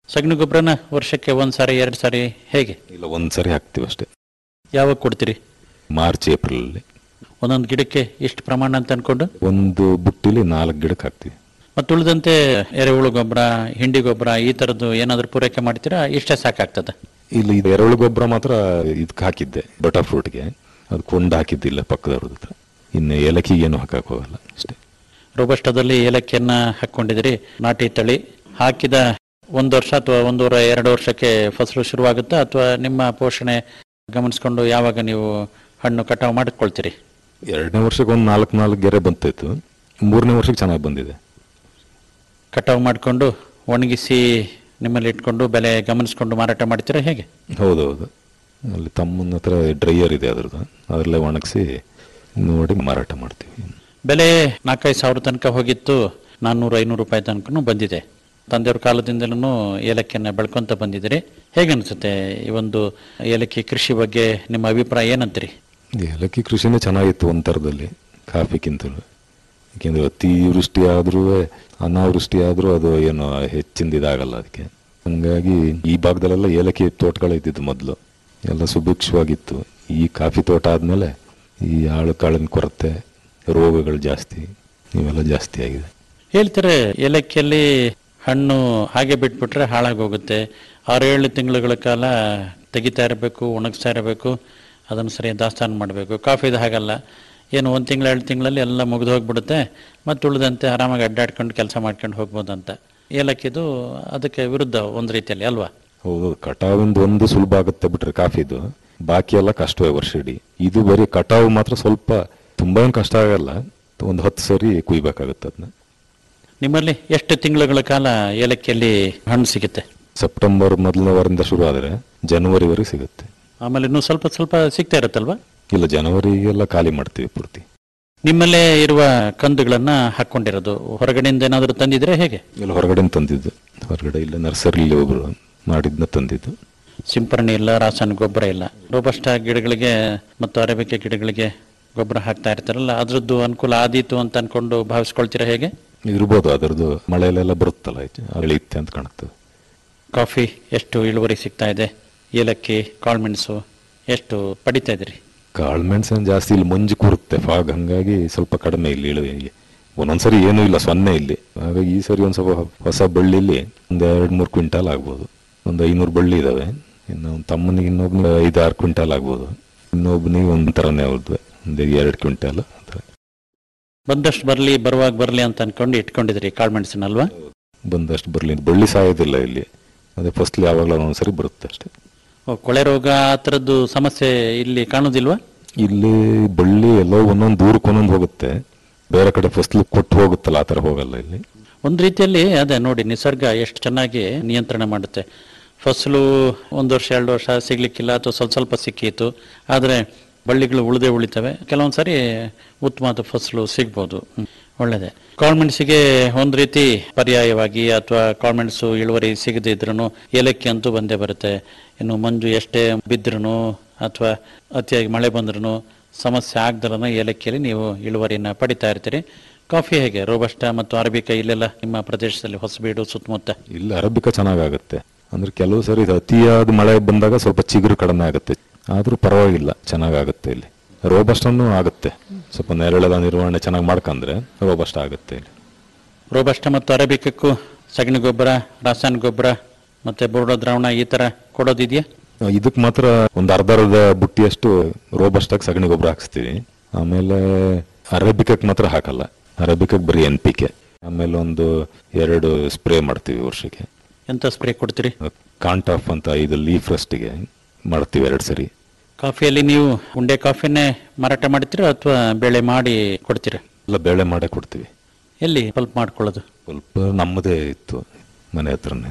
ಸಗಣಿ ಗೊಬ್ಬರನ ವರ್ಷಕ್ಕೆ ಒಂದ್ ಸಾರಿ ಎರಡು ಸಾರಿ ಹೇಗೆ ಇಲ್ಲ ಒಂದ್ಸರಿ ಹಾಕ್ತಿವಿ ಅಷ್ಟೇ ಯಾವಾಗ ಕೊಡ್ತೀರಿ ಮಾರ್ಚ್ ಏಪ್ರಿಲ್ ಅಲ್ಲಿ ಒಂದೊಂದು ಗಿಡಕ್ಕೆ ಎಷ್ಟು ಪ್ರಮಾಣ ಅಂತ ಅನ್ಕೊಂಡು ಒಂದು ಬುಟ್ಟಿಲಿ ನಾಲ್ಕು ಗಿಡಕ್ಕೆ ಹಾಕ್ತಿವಿ ಮತ್ತು ಉಳಿದಂತೆ ಎರೆಹುಳು ಗೊಬ್ಬರ ಹಿಂಡಿ ಗೊಬ್ಬರ ಈ ತರದ್ದು ಏನಾದರೂ ಪೂರೈಕೆ ಮಾಡ್ತೀರಾ ಇಷ್ಟೇ ಸಾಕಾಗ್ತದೆ ಇಲ್ಲಿ ಇದು ಎರೆಹುಳು ಗೊಬ್ಬರ ಮಾತ್ರ ಇದಕ್ಕೆ ಹಾಕಿದ್ದೆ ಬಟರ್ ಫ್ರೂಟ್ಗೆ ಅದು ಕೊಂಡ್ ಹಾಕಿದ್ದಿಲ್ಲ ಪಕ್ಕದವ್ರ ಹತ್ರ ಇನ್ನು ಏಲಕ್ಕಿಗೆ ಏನು ಹಾಕಕ್ ಹೋಗಲ್ಲ ಅಷ್ಟೇ ರೋಬಸ್ಟದಲ್ಲಿ ಏಲಕ್ಕಿಯನ್ನ ಹಾಕೊಂಡಿದಿರಿ ನಾಟಿ ತಳಿ ಹಾಕಿದ ಒಂದು ವರ್ಷ ಅಥವಾ ಒಂದೂವರೆ ಎರಡು ವರ್ಷಕ್ಕೆ ಫಸಲು ಶುರುವಾಗುತ್ತಾ ಅಥವಾ ನಿಮ್ಮ ಪೋಷಣೆ ಗಮನಿಸ್ಕೊಂಡು ಯಾವಾಗ ನೀವು ಹಣ್ಣು ಕಟಾವು ಮಾಡಿಕೊಳ್ತೀರಿ ಎರಡನೇ ವರ್ಷಕ್ಕೆ ಒಂದು ನಾಲ್ಕು ನಾಲ್ಕು ಗೆರೆ ಬಂತಿತ್ತು ಮೂರನೇ ವರ್ಷಕ್ಕೆ ಚೆನ್ನಾಗಿ ಬಂದಿದೆ ಕಟಾವು ಮಾಡಿಕೊಂಡು ಒಣಗಿಸಿ ನಿಮ್ಮಲ್ಲಿ ಇಟ್ಕೊಂಡು ಬೆಲೆ ಗಮನಿಸ್ಕೊಂಡು ಮಾರಾಟ ಮಾಡ್ತೀರಾ ಹೇಗೆ ಹೌದೌದು ಅಲ್ಲಿ ತಮ್ಮನ ಹತ್ರ ಡ್ರೈಯರ್ ಇದೆ ಅದ್ರದ್ದು ಅದರಲ್ಲೇ ಒಣಗಿಸಿ ನೋಡಿ ಮಾರಾಟ ಮಾಡ್ತೀವಿ ಬೆಲೆ ನಾಲ್ಕೈದು ಸಾವಿರ ತನಕ ಹೋಗಿತ್ತು ನಾನ್ನೂರು ಐನೂರು ರೂಪಾಯಿ ತನಕನೂ ಬಂದಿದೆ ತಂದೆಯವ್ರ ಕಾಲದಿಂದಲೂ ಏಲಕ್ಕಿಯನ್ನು ಬೆಳ್ಕೊಂತ ಬಂದಿದ್ದೀರಿ ಹೇಗೆ ಅನಿಸುತ್ತೆ ಈ ಒಂದು ಏಲಕ್ಕಿ ಕೃಷಿ ಬಗ್ಗೆ ನಿಮ್ಮ ಅಭಿಪ್ರಾಯ ಏನಂತೀರಿ ಏಲಕ್ಕಿ ಕೃಷಿನೇ ಚೆನ್ನಾಗಿತ್ತು ಒಂದು ಥರದಲ್ಲಿ ಕಾಫಿಗಿಂತಲೂ ಯಾಕೆಂದ್ರೆ ಅತಿ ವೃಷ್ಟಿ ಆದ್ರೂ ಅನಾವೃಷ್ಟಿ ಆದ್ರೂ ಅದು ಏನು ಹೆಚ್ಚಿಂದ ಇದಾಗಲ್ಲ ಅದಕ್ಕೆ ಹಂಗಾಗಿ ಈ ಭಾಗದಲ್ಲೆಲ್ಲ ಏಲಕ್ಕಿ ತೋಟಗಳು ಇದ್ದಿದ್ದು ಮೊದಲು ಎಲ್ಲ ಸುಭಿಕ್ಷವಾಗಿತ್ತು ಈ ಕಾಫಿ ತೋಟ ಆದ್ಮೇಲೆ ಈ ಆಳು ಕಾಳಿನ ಕೊರತೆ ರೋಗಗಳು ಜಾಸ್ತಿ ಇವೆಲ್ಲ ಜಾಸ್ತಿ ಆಗಿದೆ ಹೇಳ್ತಾರೆ ಏಲಕ್ಕಿಯಲ್ಲಿ ಹಣ್ಣು ಹಾಗೆ ಬಿಟ್ಬಿಟ್ರೆ ಹಾಳಾಗಿ ಹೋಗುತ್ತೆ ಆರು ಏಳು ತಿಂಗಳುಗಳ ಕಾಲ ತೆಗಿತಾ ಇರಬೇಕು ಒಣಗಿಸ್ತಾ ಇರಬೇಕು ಅದನ್ನು ಸರಿ ದಾಸ್ತಾನು ಮಾಡಬೇಕು ಕಾಫಿದು ಹಾಗಲ್ಲ ಏನು ಒಂದು ತಿಂಗಳು ಎರಡು ತಿಂಗಳಲ್ಲಿ ಎಲ್ಲ ಮುಗಿದು ಹೋಗ್ಬಿಡುತ್ತೆ ಮತ್ತು ಉಳಿದಂತೆ ಆರಾಮಾಗಿ ಅಡ್ಡಾಡ್ಕೊಂಡು ಕೆಲಸ ಮಾಡ್ಕೊಂಡು ಹೋಗ್ಬೋದಂತ ಏಲಕ್ಕಿದು ಅದಕ್ಕೆ ವಿರುದ್ಧ ಒಂದು ರೀತಿಯಲ್ಲಿ ಅಲ್ವಾ ಹೌದು ಕಟಾವಿಂದ ಒಂದು ಸುಲಭ ಆಗುತ್ತೆ ಬಿಟ್ರೆ ಕಾಫಿದು ಬಾಕಿ ಎಲ್ಲ ಕಷ್ಟವೇ ವರ್ಷ ಇಡೀ ಇದು ಬರೀ ಕಟಾವು ಮಾತ್ರ ಸ್ವಲ್ಪ ತುಂಬಾ ಏನ್ ಕಷ್ಟ ಆಗಲ್ಲ ಒಂದು ಹತ್ತು ಸರಿ ಕುಯ್ಬೇಕಾಗುತ್ತೆ ಅದನ್ನ ನಿಮ್ಮಲ್ಲಿ ಎಷ್ಟು ತಿಂಗಳುಗಳ ಕಾಲ ಏಲಕ್ಕಿಯಲ್ಲಿ ಹಣ್ಣು ಸಿಗುತ್ತೆ ಸೆಪ್ಟೆಂಬರ್ ಮೊದಲನೇ ವಾರದಿಂದ ಶುರು ಆದರೆ ಜನವರಿವರೆಗೆ ಸಿಗುತ್ತೆ ಆಮೇಲೆ ಇನ್ನೂ ಸ್ವಲ್ಪ ಸ್ವಲ್ಪ ಸಿಗ್ತಾ ಇರುತ್ತಲ್ವಾ ಇಲ್ಲ ಜನವರಿಗೆಲ್ಲ ಖಾಲಿ ಮಾಡ್ತೀವಿ ಪೂರ್ತಿ ನಿಮ್ಮಲ್ಲೇ ಇರುವ ಕಂದುಗಳನ್ನ ಹಾಕೊಂಡಿರೋದು ಹೊರಗಡೆಯಿಂದ ಏನಾದರೂ ತಂದಿದ್ರೆ ಹೇಗೆ ಇಲ್ಲ ಹೊರಗಡೆ ತಂದಿದ್ದು ಹೊರಗಡೆ ಇಲ್ಲ ನರ್ಸರಿಲಿ ಒಬ್ರು ಮಾಡಿದ್ನ ತಂದಿದ್ದು ಸಿಂಪರಣೆ ಇಲ್ಲ ರಾಸಾಯನಿಕ ಗೊಬ್ಬರ ಇಲ್ಲ ರೋಬಸ್ಟ ಗಿಡಗಳಿಗೆ ಮತ್ತು ಅರೇಬಿಕೆ ಗಿಡಗಳಿಗೆ ಗೊಬ್ಬರ ಹಾಕ್ತಾ ಇರ್ತಾರಲ್ಲ ಅದ್ರದ್ದು ಅನುಕೂಲ ಆದೀತು ಅಂತ ಅನ್ಕೊಂಡು ಭಾವಿಸ್ಕೊಳ್ತೀರಾ ಹೇಗೆ ಇರ್ಬೋದು ಅದರದ್ದು ಮಳೆಯಲ್ಲೆಲ್ಲ ಬರುತ್ತಲ್ಲ ಇಳಿಯುತ್ತೆ ಅಂತ ಕಾಣುತ್ತೆ ಕಾಫಿ ಎಷ್ಟು ಇಳುವರಿ ಸಿಗ್ತಾ ಇದೆ ಏಲಕ್ಕಿ ಕಾಳುಮೆಣಸು ಎಷ್ಟು ಪಡಿತಾ ಇದ್ದೀರಿ ಕಾಳುಮೆಣಸಿನ ಜಾಸ್ತಿ ಇಲ್ಲಿ ಮಂಜು ಕೂರುತ್ತೆ ಫಾಗ್ ಹಂಗಾಗಿ ಸ್ವಲ್ಪ ಕಡಿಮೆ ಇಲ್ಲಿ ಇಳುವರಿ ಒಂದೊಂದ್ಸರಿ ಏನೂ ಇಲ್ಲ ಸೊನ್ನೆ ಇಲ್ಲಿ ಹಾಗಾಗಿ ಈ ಸರಿ ಒಂದ್ ಸ್ವಲ್ಪ ಹೊಸ ಬಳ್ಳಿಲಿ ಒಂದ್ ಎರಡ್ ಮೂರು ಕ್ವಿಂಟಾಲ್ ಆಗ್ಬೋದು ಒಂದು ಐನೂರು ಬಳ್ಳಿ ಇದಾವೆ ಇನ್ನು ಒಂದ್ ತಮ್ಮನಿಗೆ ಇನ್ನೊಬ್ನಿಗೆ ಐದು ಆರು ಕ್ವಿಂಟಾಲ್ ಆಗ್ಬೋದು ಇನ್ನೊಬ್ನಿಗೆ ಒಂದ್ ಥರನೇ ಅವ್ರದ್ದು ಒಂದು ಎರಡು ಕ್ವಿಂಟಾಲ್ ಬಂದಷ್ಟು ಬರಲಿ ಬರುವಾಗ ಬರಲಿ ಅಂತ ಅನ್ಕೊಂಡು ಇಟ್ಕೊಂಡಿದ್ರಿ ಕಾಳುಮೆಣಸಿನಲ್ವಾ ಬಂದಷ್ಟು ಬರಲಿ ಬಳ್ಳಿ ಸಾಯೋದಿಲ್ಲ ಇಲ್ಲಿ ಅದೇ ಫಸ್ಟ್ಲಿ ಯಾವಾಗಲೂ ಒಂದ್ಸರಿ ಬರುತ್ತೆ ಅಷ್ಟೇ ಓ, ಕೊಳೆ ರೋಗ ಆ ಥರದ್ದು ಸಮಸ್ಯೆ ಇಲ್ಲಿ ಕಾಣೋದಿಲ್ವಾ ಇಲ್ಲಿ ಬಳ್ಳಿ ಎಲ್ಲೋ ಒಂದೊಂದು ದೂರಕ್ಕೆ ಒಂದೊಂದು ಹೋಗುತ್ತೆ ಬೇರೆ ಕಡೆ ಫಸ್ಟ್ಲಿ ಕೊಟ್ಟು ಹೋಗುತ್ತಲ್ಲ ಆ ಥರ ಹೋಗಲ್ಲ ಇಲ್ಲಿ ಒಂದು ರೀತಿಯಲ್ಲಿ ಅದೇ ನೋಡಿ ನಿಸರ್ಗ ಎಷ್ಟು ಚೆನ್ನಾಗಿ ನಿಯಂತ್ರಣ ಮಾಡುತ್ತೆ ಫಸಲು ಒಂದು ವರ್ಷ ಎರಡು ವರ್ಷ ಸಿಗ್ಲಿಕ್ಕಿಲ್ಲ ಅಥವಾ ಸ್ವಲ್ಪ ಸ್ವಲ್ಪ ಸಿಕ್ಕಿತ್ತು ಆದರೆ ಬಳ್ಳಿಗಳು ಉಳಿದೇ ಉಳಿತವೆ ಕೆಲವೊಂದು ಸಾರಿ ಉತ್ತಮವಾದ ಫಸಲು ಸಿಗ್ಬೋದು ಹ್ಮ್. ಒಳ್ಳೆಯದೇ ಕಾಳುಮೆಣಸಿಗೆ ಒಂದು ರೀತಿ ಪರ್ಯಾಯವಾಗಿ ಅಥವಾ ಕಾಳುಮೆಣಸು ಇಳುವರಿ ಸಿಗದೇ ಇದ್ರೂ ಏಲಕ್ಕಿ ಅಂತೂ ಬಂದೇ ಬರುತ್ತೆ ಇನ್ನು ಮಂಜು ಎಷ್ಟೇ ಬಿದ್ರೂ ಅಥವಾ ಅತಿಯಾಗಿ ಮಳೆ ಬಂದ್ರೂ ಸಮಸ್ಯೆ ಆಗ್ದಲೂ ಏಲಕ್ಕಿಯಲ್ಲಿ ನೀವು ಇಳುವರಿನ ಪಡಿತಾ ಇರ್ತೀರಿ ಕಾಫಿ ಹೇಗೆ ರೋಬಸ್ಟ ಮತ್ತು ಅರಬಿಕ ಇಲ್ಲೆಲ್ಲ ನಿಮ್ಮ ಪ್ರದೇಶದಲ್ಲಿ ಹೊಸಬೀಡು ಸುತ್ತಮುತ್ತ ಇಲ್ಲಿ ಅರಬಿಕ ಚೆನ್ನಾಗಾಗುತ್ತೆ ಅಂದ್ರೆ ಕೆಲವು ಸರಿ ಇದು ಅತಿಯಾದ ಮಳೆ ಬಂದಾಗ ಸ್ವಲ್ಪ ಚಿಗುರು ಕಡಿಮೆ ಆಗುತ್ತೆ ಆದ್ರೂ ಪರವಾಗಿಲ್ಲ ಚೆನ್ನಾಗಾಗುತ್ತೆ ಇಲ್ಲಿ ರೋಬಸ್ಟನ್ನು ಆಗುತ್ತೆ ಸ್ವಲ್ಪ ನೆರಳೆಲ್ಲ ನಿರ್ವಹಣೆ ಚೆನ್ನಾಗಿ ಮಾಡ್ಕಂದ್ರೆ ರೋಬಸ್ಟ್ ಆಗುತ್ತೆ ಇಲ್ಲಿ ರೋಬಸ್ಟ ಮತ್ತು ಅರಬಿಕಕ್ಕೂ ಸಗಣಿ ಗೊಬ್ಬರ ರಾಸಾಯನಿಕ ಗೊಬ್ಬರ ಮತ್ತೆ ಬೋರ್ಡೋ ದ್ರಾವಣ ಈ ತರ ಕೊಡೋದಿದೆಯಾ ಇದಕ್ಕೆ ಮಾತ್ರ ಒಂದು ಅರ್ಧ ಅರ್ಧ ಬುಟ್ಟಿಯಷ್ಟು ರೋಬಸ್ಟಾಗಿ ಸಗಣಿ ಗೊಬ್ಬರ ಹಾಕ್ಸ್ತೀವಿ ಆಮೇಲೆ ಅರೇಬಿಕಕ್ಕೆ ಮಾತ್ರ ಹಾಕಲ್ಲ ಅರೇಬಿಕಕ್ಕೆ ಬರೀ ಎನ್ ಪಿ ಕೆ ಆಮೇಲೆ ಒಂದು ಎರಡು ಸ್ಪ್ರೇ ಮಾಡ್ತೀವಿ ವರ್ಷಕ್ಕೆ ಎಂತ ಸ್ಪ್ರೇ ಕೊಡ್ತೀರಿ ಕಾಂಟಾಫ್ ಅಂತ ಇದು ಲೀಫ್ ರಸ್ಟಿಗೆ ಮಾಡ್ತೀವಿ ಎರಡು ಸರಿ ಕಾಫಿಯಲ್ಲಿ ನೀವು ಉಂಡೆ ಕಾಫಿನೇ ಮಾರಾಟ ಮಾಡ್ತೀರಾ ಅಥವಾ ಬೆಳೆ ಮಾಡಿ ಕೊಡ್ತೀರಾ ಎಲ್ಲ ಬೇಳೆ ಮಾಡೇ ಕೊಡ್ತೀವಿ ಎಲ್ಲಿ ಪಲ್ಪ್ ಮಾಡ್ಕೊಳ್ಳೋದು ಸ್ವಲ್ಪ ನಮ್ಮದೇ ಇತ್ತು ಮನೆ ಹತ್ರನೇ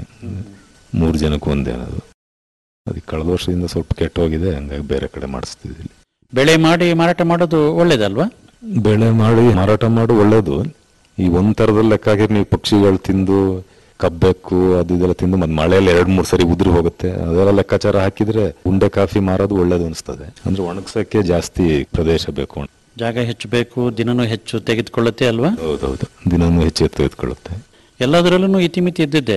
ಮೂರು ಜನಕ್ಕೆ ಒಂದೇ ಅದು ಅದಕ್ಕೆ ಕಳೆದ ವರ್ಷದಿಂದ ಸ್ವಲ್ಪ ಕೆಟ್ಟೋಗಿದೆ ಹಂಗಾಗಿ ಬೇರೆ ಕಡೆ ಮಾಡಿಸ್ತಿದ್ವಿ ಬೆಳೆ ಮಾಡಿ ಮಾರಾಟ ಮಾಡೋದು ಒಳ್ಳೇದಲ್ವಾ ಬೆಳೆ ಮಾಡಿ ಮಾರಾಟ ಮಾಡು ಒಳ್ಳೇದು ಈ ಒಂದ್ ತರದಲ್ಲಿ ಲೆಕ್ಕ ಹಾಕಿದ್ರೆ ನೀವು ಪಕ್ಷಿಗಳು ತಿಂದು ಕಬ್ಬೆಕ್ಕು ಅದು ಇದೆಲ್ಲ ತಿಂದು ಮತ್ತೆ ಮಳೆಯಲ್ಲಿ ಎರಡ್ ಮೂರ್ ಸರಿ ಉದುರಿ ಹೋಗುತ್ತೆ ಅದೆಲ್ಲ ಲೆಕ್ಕಾಚಾರ ಹಾಕಿದ್ರೆ ಉಂಡೆ ಕಾಫಿ ಮಾರೋದು ಒಳ್ಳೇದು ಅನಿಸ್ತದೆ ಅಂದ್ರೆ ಒಣಗ್ಸಕ್ಕೆ ಜಾಸ್ತಿ ಪ್ರದೇಶ ಬೇಕು ಜಾಗ ಹೆಚ್ಚು ಬೇಕು ದಿನನೂ ಹೆಚ್ಚು ತೆಗೆದುಕೊಳ್ಳುತ್ತೆ ಅಲ್ವಾ ಹೌದೌದು ದಿನನೂ ಹೆಚ್ಚು ಎತ್ತು ಎತ್ಕೊಳ್ಳುತ್ತೆ ಎಲ್ಲದರಲ್ಲೂ ಇತಿಮಿತಿ ಇದ್ದಿದ್ದೆ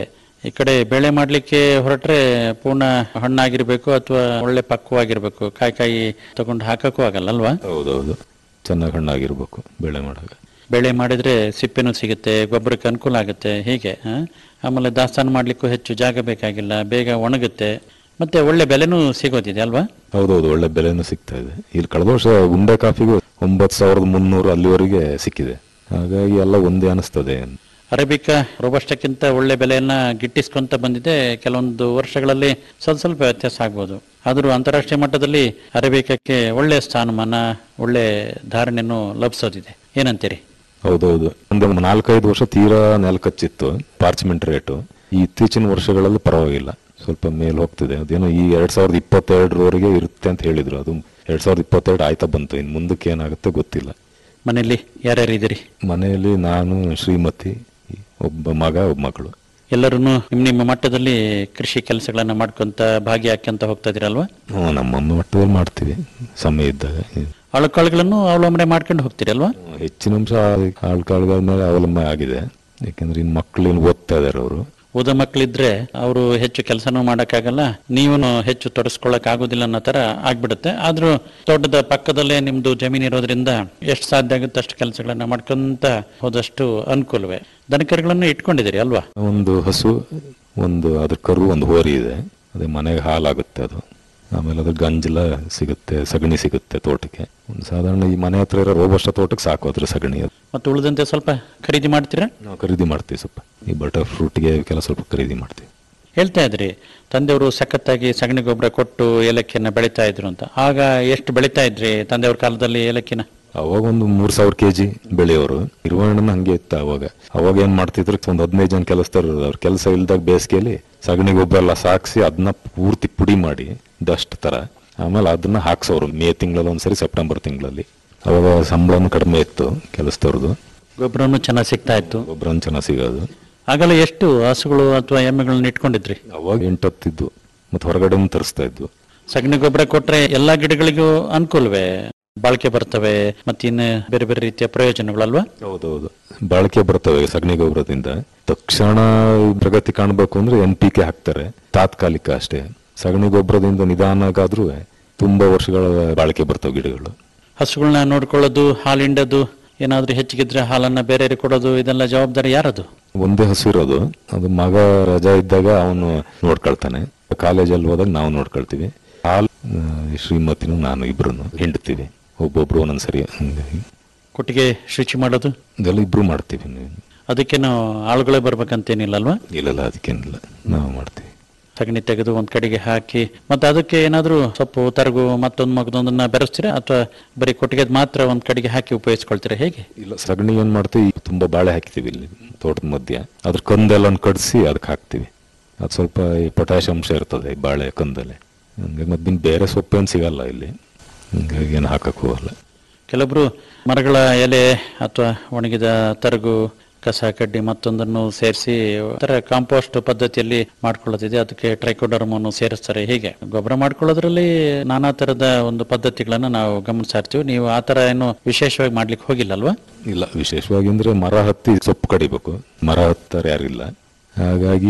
ಈ ಕಡೆ ಬೆಳೆ ಮಾಡ್ಲಿಕ್ಕೆ ಹೊರಟ್ರೆ ಪೂರ್ಣ ಹಣ್ಣಾಗಿರ್ಬೇಕು ಅಥವಾ ಒಳ್ಳೆ ಪಕ್ವವಾಗಿರ್ಬೇಕು ಕಾಯಿ ಕಾಯಿ ತಗೊಂಡು ಹಾಕಕ್ಕೂ ಆಗಲ್ಲ ಅಲ್ವಾ ಹೌದೌದು ಚೆನ್ನಾಗಿ ಹಣ್ಣಾಗಿರ್ಬೇಕು ಬೆಳೆ ಮಾಡಾಗ ಬೆಳೆ ಮಾಡಿದ್ರೆ ಸಿಪ್ಪೆನೂ ಸಿಗುತ್ತೆ ಗೊಬ್ಬರಕ್ಕೆ ಅನುಕೂಲ ಆಗುತ್ತೆ ಹೀಗೆ ಆ? ಆಮೇಲೆ ದಾಸ್ತಾನು ಮಾಡ್ಲಿಕ್ಕೂ ಹೆಚ್ಚು ಜಾಗ ಬೇಕಾಗಿಲ್ಲ ಬೇಗ ಒಣಗುತ್ತೆ ಮತ್ತೆ ಒಳ್ಳೆ ಬೆಲೆನೂ ಸಿಗೋದಿದೆ ಅಲ್ವಾ ಹೌದೌದು ಒಳ್ಳೆ ಬೆಲೆನೂ ಸಿಗ್ತಾ ಇದೆ ಇಲ್ಲಿ ಕಳೆದ ವರ್ಷ ಉಂಡೆ ಕಾಫಿಗೂ ಒಂಬತ್ತು ಸಾವಿರದ ಮುನ್ನೂರು ಅಲ್ಲಿವರೆಗೆ ಸಿಕ್ಕಿದೆ ಹಾಗಾಗಿ ಎಲ್ಲ ಒಂದೇ ಅನಿಸ್ತದೆ ಅರೇಬಿಕಾ ರೋಬಸ್ಟಕ್ಕಿಂತ ಒಳ್ಳೆ ಬೆಲೆಯನ್ನ ಗಿಟ್ಟಿಸ್ಕೊಂತ ಬಂದಿದೆ ಕೆಲವೊಂದು ವರ್ಷಗಳಲ್ಲಿ ಸ್ವಲ್ಪ ಸ್ವಲ್ಪ ವ್ಯತ್ಯಾಸ ಆಗ್ಬೋದು ಆದರೂ ಅಂತಾರಾಷ್ಟ್ರೀಯ ಮಟ್ಟದಲ್ಲಿ ಅರೇಬಿಕಕ್ಕೆ ಒಳ್ಳೆ ಸ್ಥಾನಮಾನ ಒಳ್ಳೆ ಧಾರಣೆಯನ್ನು ಲಭಿಸೋದಿದೆ ಏನಂತೀರಿ ಹೌದೌದು ಒಂದು ನಾಲ್ಕೈದು ವರ್ಷ ತೀರಾ ನೆಲಕಚ್ಚಿತ್ತು ಪಾರ್ಚ್ಮೆಂಟ್ ರೇಟು ಈ ಇತ್ತೀಚಿನ ವರ್ಷಗಳಲ್ಲಿ ಪರವಾಗಿಲ್ಲ ಸ್ವಲ್ಪ ಮೇಲೆ ಹೋಗ್ತಿದೆ ಅದೇನೋ ಈ ಎರಡ್ ಸಾವಿರದ ಇಪ್ಪತ್ತೆರಡರವರೆಗೆ ಇರುತ್ತೆ ಅಂತ ಹೇಳಿದ್ರು ಅದು ಎರಡ್ ಸಾವಿರದ ಇಪ್ಪತ್ತೆರಡು ಆಯ್ತಾ ಬಂತು ಇನ್ನು ಮುಂದಕ್ಕೆ ಏನಾಗುತ್ತೆ ಗೊತ್ತಿಲ್ಲ ಮನೆಯಲ್ಲಿ ಯಾರ್ಯಾರು ಇದ್ದೀರಿ ಮನೆಯಲ್ಲಿ ನಾನು ಶ್ರೀಮತಿ ಒಬ್ಬ ಮಗ ಒಬ್ಬ ಮಗಳು ಎಲ್ಲರೂ ನಿಮ್ಮ ನಿಮ್ಮ ಮಟ್ಟದಲ್ಲಿ ಕೃಷಿ ಕೆಲಸಗಳನ್ನ ಮಾಡ್ಕೊಂತ ಭಾಗಿಯಾಕ್ಯಂತ ಹೋಗ್ತಾ ಇದೀರಲ್ವಾ ಹ್ಞೂ ನಮ್ಮ ಮಟ್ಟದಲ್ಲಿ ಮಾಡ್ತೀವಿ ಸಮಯ ಇದ್ದಾಗ ಅಳುಕಾಳುಗಳನ್ನು ಅವಲಂಬನೆ ಮಾಡ್ಕೊಂಡು ಹೋಗ್ತೀರಲ್ವಾ ಹೆಚ್ಚಿನ ಅಂಶ ಆಳ್ ಕಾಳುಗಳ ಮೇಲೆ ಅವಲಂಬನೆ ಆಗಿದೆ ಯಾಕೆಂದ್ರೆ ಇನ್ನು ಮಕ್ಕಳು ಇನ್ನು ಓದ್ತಾ ಇದಾರೆ ಅವರು ಓದೋ ಮಕ್ಕಳಿದ್ರೆ ಅವರು ಹೆಚ್ಚು ಕೆಲಸನೂ ಮಾಡಕ್ಕಾಗಲ್ಲ ನೀವು ಹೆಚ್ಚು ತೊಡಸ್ಕೊಳಕ್ ಆಗೋದಿಲ್ಲ ಅನ್ನೋ ತರ ಆಗ್ಬಿಡುತ್ತೆ ಆದ್ರೂ ತೋಟದ ಪಕ್ಕದಲ್ಲೇ ನಿಮ್ದು ಜಮೀನು ಇರೋದ್ರಿಂದ ಎಷ್ಟು ಸಾಧ್ಯ ಆಗುತ್ತೆ ಅಷ್ಟು ಕೆಲಸಗಳನ್ನ ಮಾಡ್ಕೊಂತ ಹೋದಷ್ಟು ಅನುಕೂಲವೇ ದನಕರುಗಳನ್ನು ಇಟ್ಕೊಂಡಿದ್ದೀರಿ ಅಲ್ವಾ ಒಂದು ಹಸು ಒಂದು ಅದ್ರ ಕರು ಒಂದು ಹೋರಿ ಇದೆ ಅದೇ ಮನೆಗೆ ಹಾಲಾಗುತ್ತೆ ಅದು ಆಮೇಲೆ ಅದ್ರ ಗಂಜಲ ಸಿಗುತ್ತೆ ಸಗಣಿ ಸಿಗುತ್ತೆ ತೋಟಕ್ಕೆ ಒಂದು ಸಾಧಾರಣ ಈ ಮನೆ ಹತ್ರ ಇರೋ ರೋಬಸ್ಟ ತೋಟಕ್ಕೆ ಸಾಕು ಅದ್ರ ಸಗಣಿ ಅದು ಮತ್ತೆ ಉಳಿದಂತೆ ಸ್ವಲ್ಪ ಖರೀದಿ ಮಾಡ್ತೀರಾ ನಾವು ಖರೀದಿ ಮಾಡ್ತೀವಿ ಸ್ವಲ್ಪ ಈ ಬಟರ್ ಫ್ರೂಟ್ಗೆ ಕೆಲ ಸ್ವಲ್ಪ ಖರೀದಿ ಮಾಡ್ತೀವಿ ಹೇಳ್ತಾ ಇದ್ರಿ ತಂದೆಯವರು ಸಖತ್ತಾಗಿ ಸಗಣಿ ಗೊಬ್ಬರ ಕೊಟ್ಟು ಏಲಕ್ಕಿಯನ್ನ ಬೆಳಿತಾ ಇದ್ರು ಅಂತ ಆಗ ಎಷ್ಟು ಬೆಳಿತಾ ಇದ್ರಿ ತಂದೆಯವ್ರ ಕಾಲದಲ್ಲಿ ಏಲಕ್ಕಿನ ಅವಾಗ ಒಂದು ಮೂರ್ ಸಾವಿರ ಕೆಜಿ ಬೆಳೆಯೋರು ನಿರ್ವಹಣೆ ಹಂಗೆ ಇತ್ತು ಅವಾಗ ಅವಾಗ ಏನ್ ಮಾಡ್ತಿದ್ರು ಒಂದು ಹದಿನೈದು ಜನ ಕೆಲಸದವ್ರು ಅವ್ರ ಕೆಲಸ ಇಲ್ದಾಗ ಬೇಸಿಗೆಯಲ್ಲಿ ಸಗಣಿ ಗೊಬ್ಬರ ಎಲ್ಲ ಸಾಕ್ಸಿ ಅದನ್ನ ಪೂರ್ತಿ ಪುಡಿ ಮಾಡಿ ಡಸ್ಟ್ ತರ ಆಮೇಲೆ ಅದನ್ನ ಹಾಕ್ಸೋರು ಮೇ ತಿಂಗಳಲ್ಲಿ ಒಂದ್ಸರಿ ಸೆಪ್ಟೆಂಬರ್ ತಿಂಗಳಲ್ಲಿ ಅವಾಗ ಸಂಬಳನೂ ಕಡಿಮೆ ಇತ್ತು ಕೆಲಸದವ್ರದ್ದು ಗೊಬ್ಬರನು ಚೆನ್ನಾಗಿ ಸಿಗ್ತಾ ಇತ್ತು ಗೊಬ್ಬರ ಚೆನ್ನಾಗಿ ಸಿಗೋದು ಆಗಲ್ಲ ಎಷ್ಟು ಹಸುಗಳು ಅಥವಾ ಎಮ್ಮೆಗಳನ್ನ ಇಟ್ಕೊಂಡಿದ್ರಿ ಅವಾಗ ಎಂಟತ್ತಿದ್ದು ಮತ್ತೆ ಹೊರಗಡೆ ತರಿಸ್ತಾ ಇದ್ವು ಸಗಣಿ ಗೊಬ್ಬರ ಕೊಟ್ರೆ ಎಲ್ಲಾ ಗಿಡಗಳಿಗೂ ಅನುಕೂಲವೇ ಬಾಳಿಕೆ ಬರ್ತವೆ ಮತ್ತಿನ್ನು ಬೇರೆ ಬೇರೆ ರೀತಿಯ ಪ್ರಯೋಜನಗಳಲ್ವಾ ಹೌದೌದು ಬಾಳಿಕೆ ಬರ್ತವೆ ಸಗಣಿ ಗೊಬ್ಬರದಿಂದ ತಕ್ಷಣ ಪ್ರಗತಿ ಕಾಣಬೇಕು ಅಂದ್ರೆ ಎನ್ ಪಿ ಕೆ ಹಾಕ್ತಾರೆ ತಾತ್ಕಾಲಿಕ ಅಷ್ಟೇ ಸಗಣಿ ಗೊಬ್ಬರದಿಂದ ನಿಧಾನಕ್ಕಾದ್ರೂ ತುಂಬಾ ವರ್ಷಗಳ ಬಾಳಿಕೆ ಬರ್ತವೆ ಗಿಡಗಳು ಹಸುಗಳನ್ನ ನೋಡ್ಕೊಳ್ಳೋದು ಹಾಲಿಂಡದು ಏನಾದ್ರೂ ಹೆಚ್ಚಿಗಿದ್ರೆ ಹಾಲನ್ನ ಬೇರೆ ಕೊಡೋದು ಇದೆಲ್ಲ ಜವಾಬ್ದಾರಿ ಯಾರದು ಒಂದೇ ಹಸು ಇರೋದು ಅದು ಮಗ ರಜಾ ಇದ್ದಾಗ ಅವನು ನೋಡ್ಕೊಳ್ತಾನೆ ಕಾಲೇಜಲ್ಲಿ ಹೋದಾಗ ನಾವು ನೋಡ್ಕೊಳ್ತೀವಿ ಹಾಲ್ ಆ, ಶ್ರೀಮತಿನೂ ನಾನು ಇಬ್ರು ಹಿಂಡ್ತೀವಿ ಒಬ್ಬೊಬ್ರು ಒಂದೊಂದ್ಸರಿ ಹಂಗಾಗಿ ಕೊಟ್ಟಿಗೆ ಶುಚಿ ಮಾಡೋದು ಇದೆಲ್ಲ ಇಬ್ರು ಮಾಡ್ತೀವಿ ಅದಕ್ಕೇನು ಆಳುಗಳೇ ಬರ್ಬೇಕಂತೇನಿಲ್ಲ ಅಲ್ವಾ ಇಲ್ಲಲ್ಲ ಅದಕ್ಕೇನಿಲ್ಲ ನಾವು ಮಾಡ್ತೀವಿ ಸಗಣಿ ತೆಗೆದು ಒಂದ್ ಕಡೆಗೆ ಹಾಕಿ ಮತ್ತೆ ಅದಕ್ಕೆ ಏನಾದ್ರೂ ಸೊಪ್ಪು ತರಗು ಮತ್ತೊಂದು ಮಗದೊಂದನ್ನ ಬೆರೆಸ್ತೀರಾ ಅಥವಾ ಬರೀ ಕೊಟ್ಟಿಗೆ ಮಾತ್ರ ಒಂದ್ ಕಡೆಗೆ ಹಾಕಿ ಉಪಯೋಗಿಸ್ಕೊಳ್ತೀರಾ ಹೇಗೆ ಇಲ್ಲ ಸಗಣಿ ಏನ್ ಮಾಡ್ತೀವಿ ತುಂಬಾ ಬಾಳೆ ಹಾಕ್ತಿವಿ ಇಲ್ಲಿ ತೋಟದ ಮಧ್ಯ ಅದ್ರ ಕಂದೆಲ್ಲ ಕಡಿಸಿ ಅದಕ್ಕೆ ಹಾಕ್ತಿವಿ ಅದು ಸ್ವಲ್ಪ ಈ ಪೊಟ್ಯಾಶ್ ಅಂಶ ಇರ್ತದೆ ಈ ಬಾಳೆ ಕಂದಲ್ಲಿ ಹಂಗಾಗಿ ಮತ್ತೆ ಇನ್ನು ಬೇರೆ ಸೊಪ್ಪೇನು ಸಿಗಲ್ಲ ಇಲ್ಲಿ ಹಂಗಾಗಿ ಏನು ಹಾಕಕ್ ಹೋಗಲ್ಲ ಕೆಲವೊಬ್ರು ಮರಗಳ ಎಲೆ ಅಥವಾ ಒಣಗಿದ ತರಗು ಕಸ ಕಡ್ಡಿ ಮತ್ತೊಂದನ್ನು ಸೇರಿಸಿ ತರ ಕಾಂಪೋಸ್ಟ್ ಪದ್ಧತಿಯಲ್ಲಿ ಮಾಡ್ಕೊಳ್ಳೋದಿದೆ ಅದಕ್ಕೆ ಟ್ರೈಕೋಡರ್ಮನ್ನು ಸೇರಿಸ್ತಾರೆ ಹೀಗೆ ಗೊಬ್ಬರ ಮಾಡ್ಕೊಳ್ಳೋದ್ರಲ್ಲಿ ನಾನಾ ತರದ ಒಂದು ಪದ್ಧತಿಗಳನ್ನ ನಾವು ಗಮನಿಸ್ತಾ ಇರ್ತೀವಿ ನೀವು ಆ ತರ ಏನು ವಿಶೇಷವಾಗಿ ಮಾಡ್ಲಿಕ್ಕೆ ಹೋಗಿಲ್ಲ ಅಲ್ವಾ ಇಲ್ಲ ವಿಶೇಷವಾಗಿ ಅಂದ್ರೆ ಮರ ಹತ್ತಿ ಸೊಪ್ಪು ಕಡಿಬೇಕು ಮರ ಹತ್ತಾರೆ ಯಾರಿಲ್ಲ ಹಾಗಾಗಿ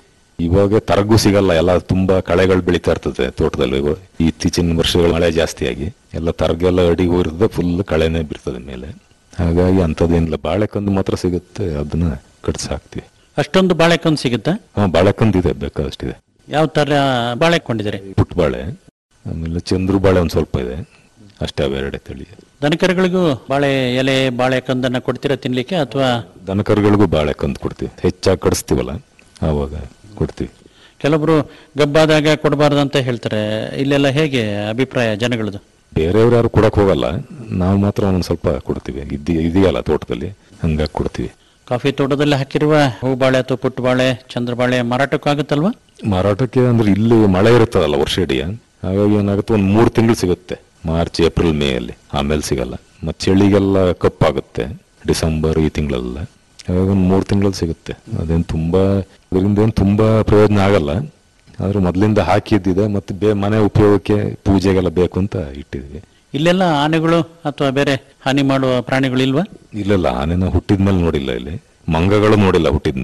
ಇವಾಗ ತರಗು ಸಿಗಲ್ಲ ಎಲ್ಲ ತುಂಬಾ ಕಳೆಗಳು ಬೆಳೀತಾ ಇರ್ತದೆ ತೋಟದಲ್ಲಿ ಇವ- ಈ ಇತ್ತೀಚಿನ ವರ್ಷಗಳ ಮಳೆ ಜಾಸ್ತಿಯಾಗಿ ಎಲ್ಲ ತರಗೆಲ್ಲ ಅಡಿಗೆ ಹೋಗಿರ್ತದೆ ಫುಲ್ ಕಳೆನೇ ಬಿರ್ತದೆ ಮೇಲೆ ಹಾಗಾಗಿ ಅಂಥದ್ದೇನಿಲ್ಲ ಬಾಳೆಕಂದು ಮಾತ್ರ ಸಿಗುತ್ತೆ ಅದನ್ನ ಕಟ್ಸಿ ಹಾಕ್ತಿವಿ ಅಷ್ಟೊಂದು ಬಾಳೆಕೊಂದು ಸಿಗುತ್ತಾ ಹಾ ಬಾಳೆಕಂದು ಇದೆ ಬೇಕಾದಷ್ಟಿದೆ ಯಾವ ತರ ಬಾಳೆ ಕೊಂಡಿದ್ದೀರಿ ಪುಟ್ಟ ಬಾಳೆ ಆಮೇಲೆ ಚಂದ್ರು ಬಾಳೆ ಒಂದ್ ಸ್ವಲ್ಪ ಇದೆ ಅಷ್ಟೇ ಅವೆರಡೆ ತಳಿ ದನಕರುಗಳಿಗೂ ಬಾಳೆ ಎಲೆ ಬಾಳೆ ಕಂದನ್ನ ಕೊಡ್ತೀರಾ ತಿನ್ಲಿಕ್ಕೆ ಅಥವಾ ದನಕರುಗಳಿಗೂ ಬಾಳೆ ಕಂದು ಕೊಡ್ತೀವಿ ಹೆಚ್ಚಾಗಿ ಕಡಿಸ್ತೀವಲ್ಲ ಆವಾಗ ಕೊಡ್ತೀವಿ ಕೆಲವೊಬ್ರು ಗಬ್ಬಾದಾಗ ಕೊಡಬಾರ್ದು ಅಂತ ಹೇಳ್ತಾರೆ ಇಲ್ಲೆಲ್ಲ ಹೇಗೆ ಅಭಿಪ್ರಾಯ ಜನಗಳದು ಬೇರೆಯವ್ರು ಯಾರು ಕೊಡಕ್ ಹೋಗಲ್ಲ ನಾವು ಮಾತ್ರ ಒಂದೊಂದ್ ಸ್ವಲ್ಪ ಕೊಡ್ತೀವಿ ಇದ್ದಿ ಇದೆಯಲ್ಲ ತೋಟದಲ್ಲಿ ಹಂಗಾಗಿ ಕೊಡ್ತೀವಿ ಕಾಫಿ ತೋಟದಲ್ಲಿ ಹಾಕಿರುವ ಹೂ ಬಾಳೆ ಅಥವಾ ಪುಟ್ಟ ಬಾಳೆ ಚಂದ್ರ ಬಾಳೆ ಮಾರಾಟಕ್ಕೂ ಆಗುತ್ತಲ್ವಾ ಮಾರಾಟಕ್ಕೆ ಅಂದ್ರೆ ಇಲ್ಲಿ ಮಳೆ ಇರುತ್ತದಲ್ಲ ವರ್ಷ ಇಡೀ ಹಾಗಾಗಿ ಏನಾಗುತ್ತೆ ಒಂದ್ ಮೂರ್ ತಿಂಗಳು ಸಿಗುತ್ತೆ ಮಾರ್ಚ್ ಏಪ್ರಿಲ್ ಮೇ ಅಲ್ಲಿ ಆಮೇಲೆ ಸಿಗಲ್ಲ ಮತ್ತೆ ಚಳಿಗೆಲ್ಲ ಕಪ್ಪಾಗುತ್ತೆ ಡಿಸೆಂಬರ್ ಈ ತಿಂಗಳೆಲ್ಲ ಹಾಗಾಗಿ ಒಂದ್ ಮೂರ್ ತಿಂಗಳಲ್ಲಿ ಸಿಗುತ್ತೆ ಅದೇನ್ ತುಂಬಾ ಅದರಿಂದ ಏನ್ ತುಂಬಾ ಪ್ರಯೋಜನ ಆಗಲ್ಲ ಆದ್ರೆ ಮೊದ್ಲಿಂದ ಹಾಕಿದ್ದಿದೆ ಮತ್ತೆ ಬೇ ಮನೆ ಉಪಯೋಗಕ್ಕೆ ಪೂಜೆಗೆಲ್ಲ ಬೇಕು ಅಂತ ಇಟ್ಟಿದ್ವಿ ಇಲ್ಲೆಲ್ಲ ಆನೆಗಳು ಅಥವಾ ಬೇರೆ ಹಾನಿ ಮಾಡುವ ಪ್ರಾಣಿಗಳು ಇಲ್ವಾ ಇಲ್ಲಲ್ಲ ಆನೆನ ಹುಟ್ಟಿದ್ಮೇಲೆ ನೋಡಿಲ್ಲ ಇಲ್ಲಿ ಮಂಗಗಳು ನೋಡಿಲ್ಲ ಹುಟ್ಟಿದ್ಮೇಲೆ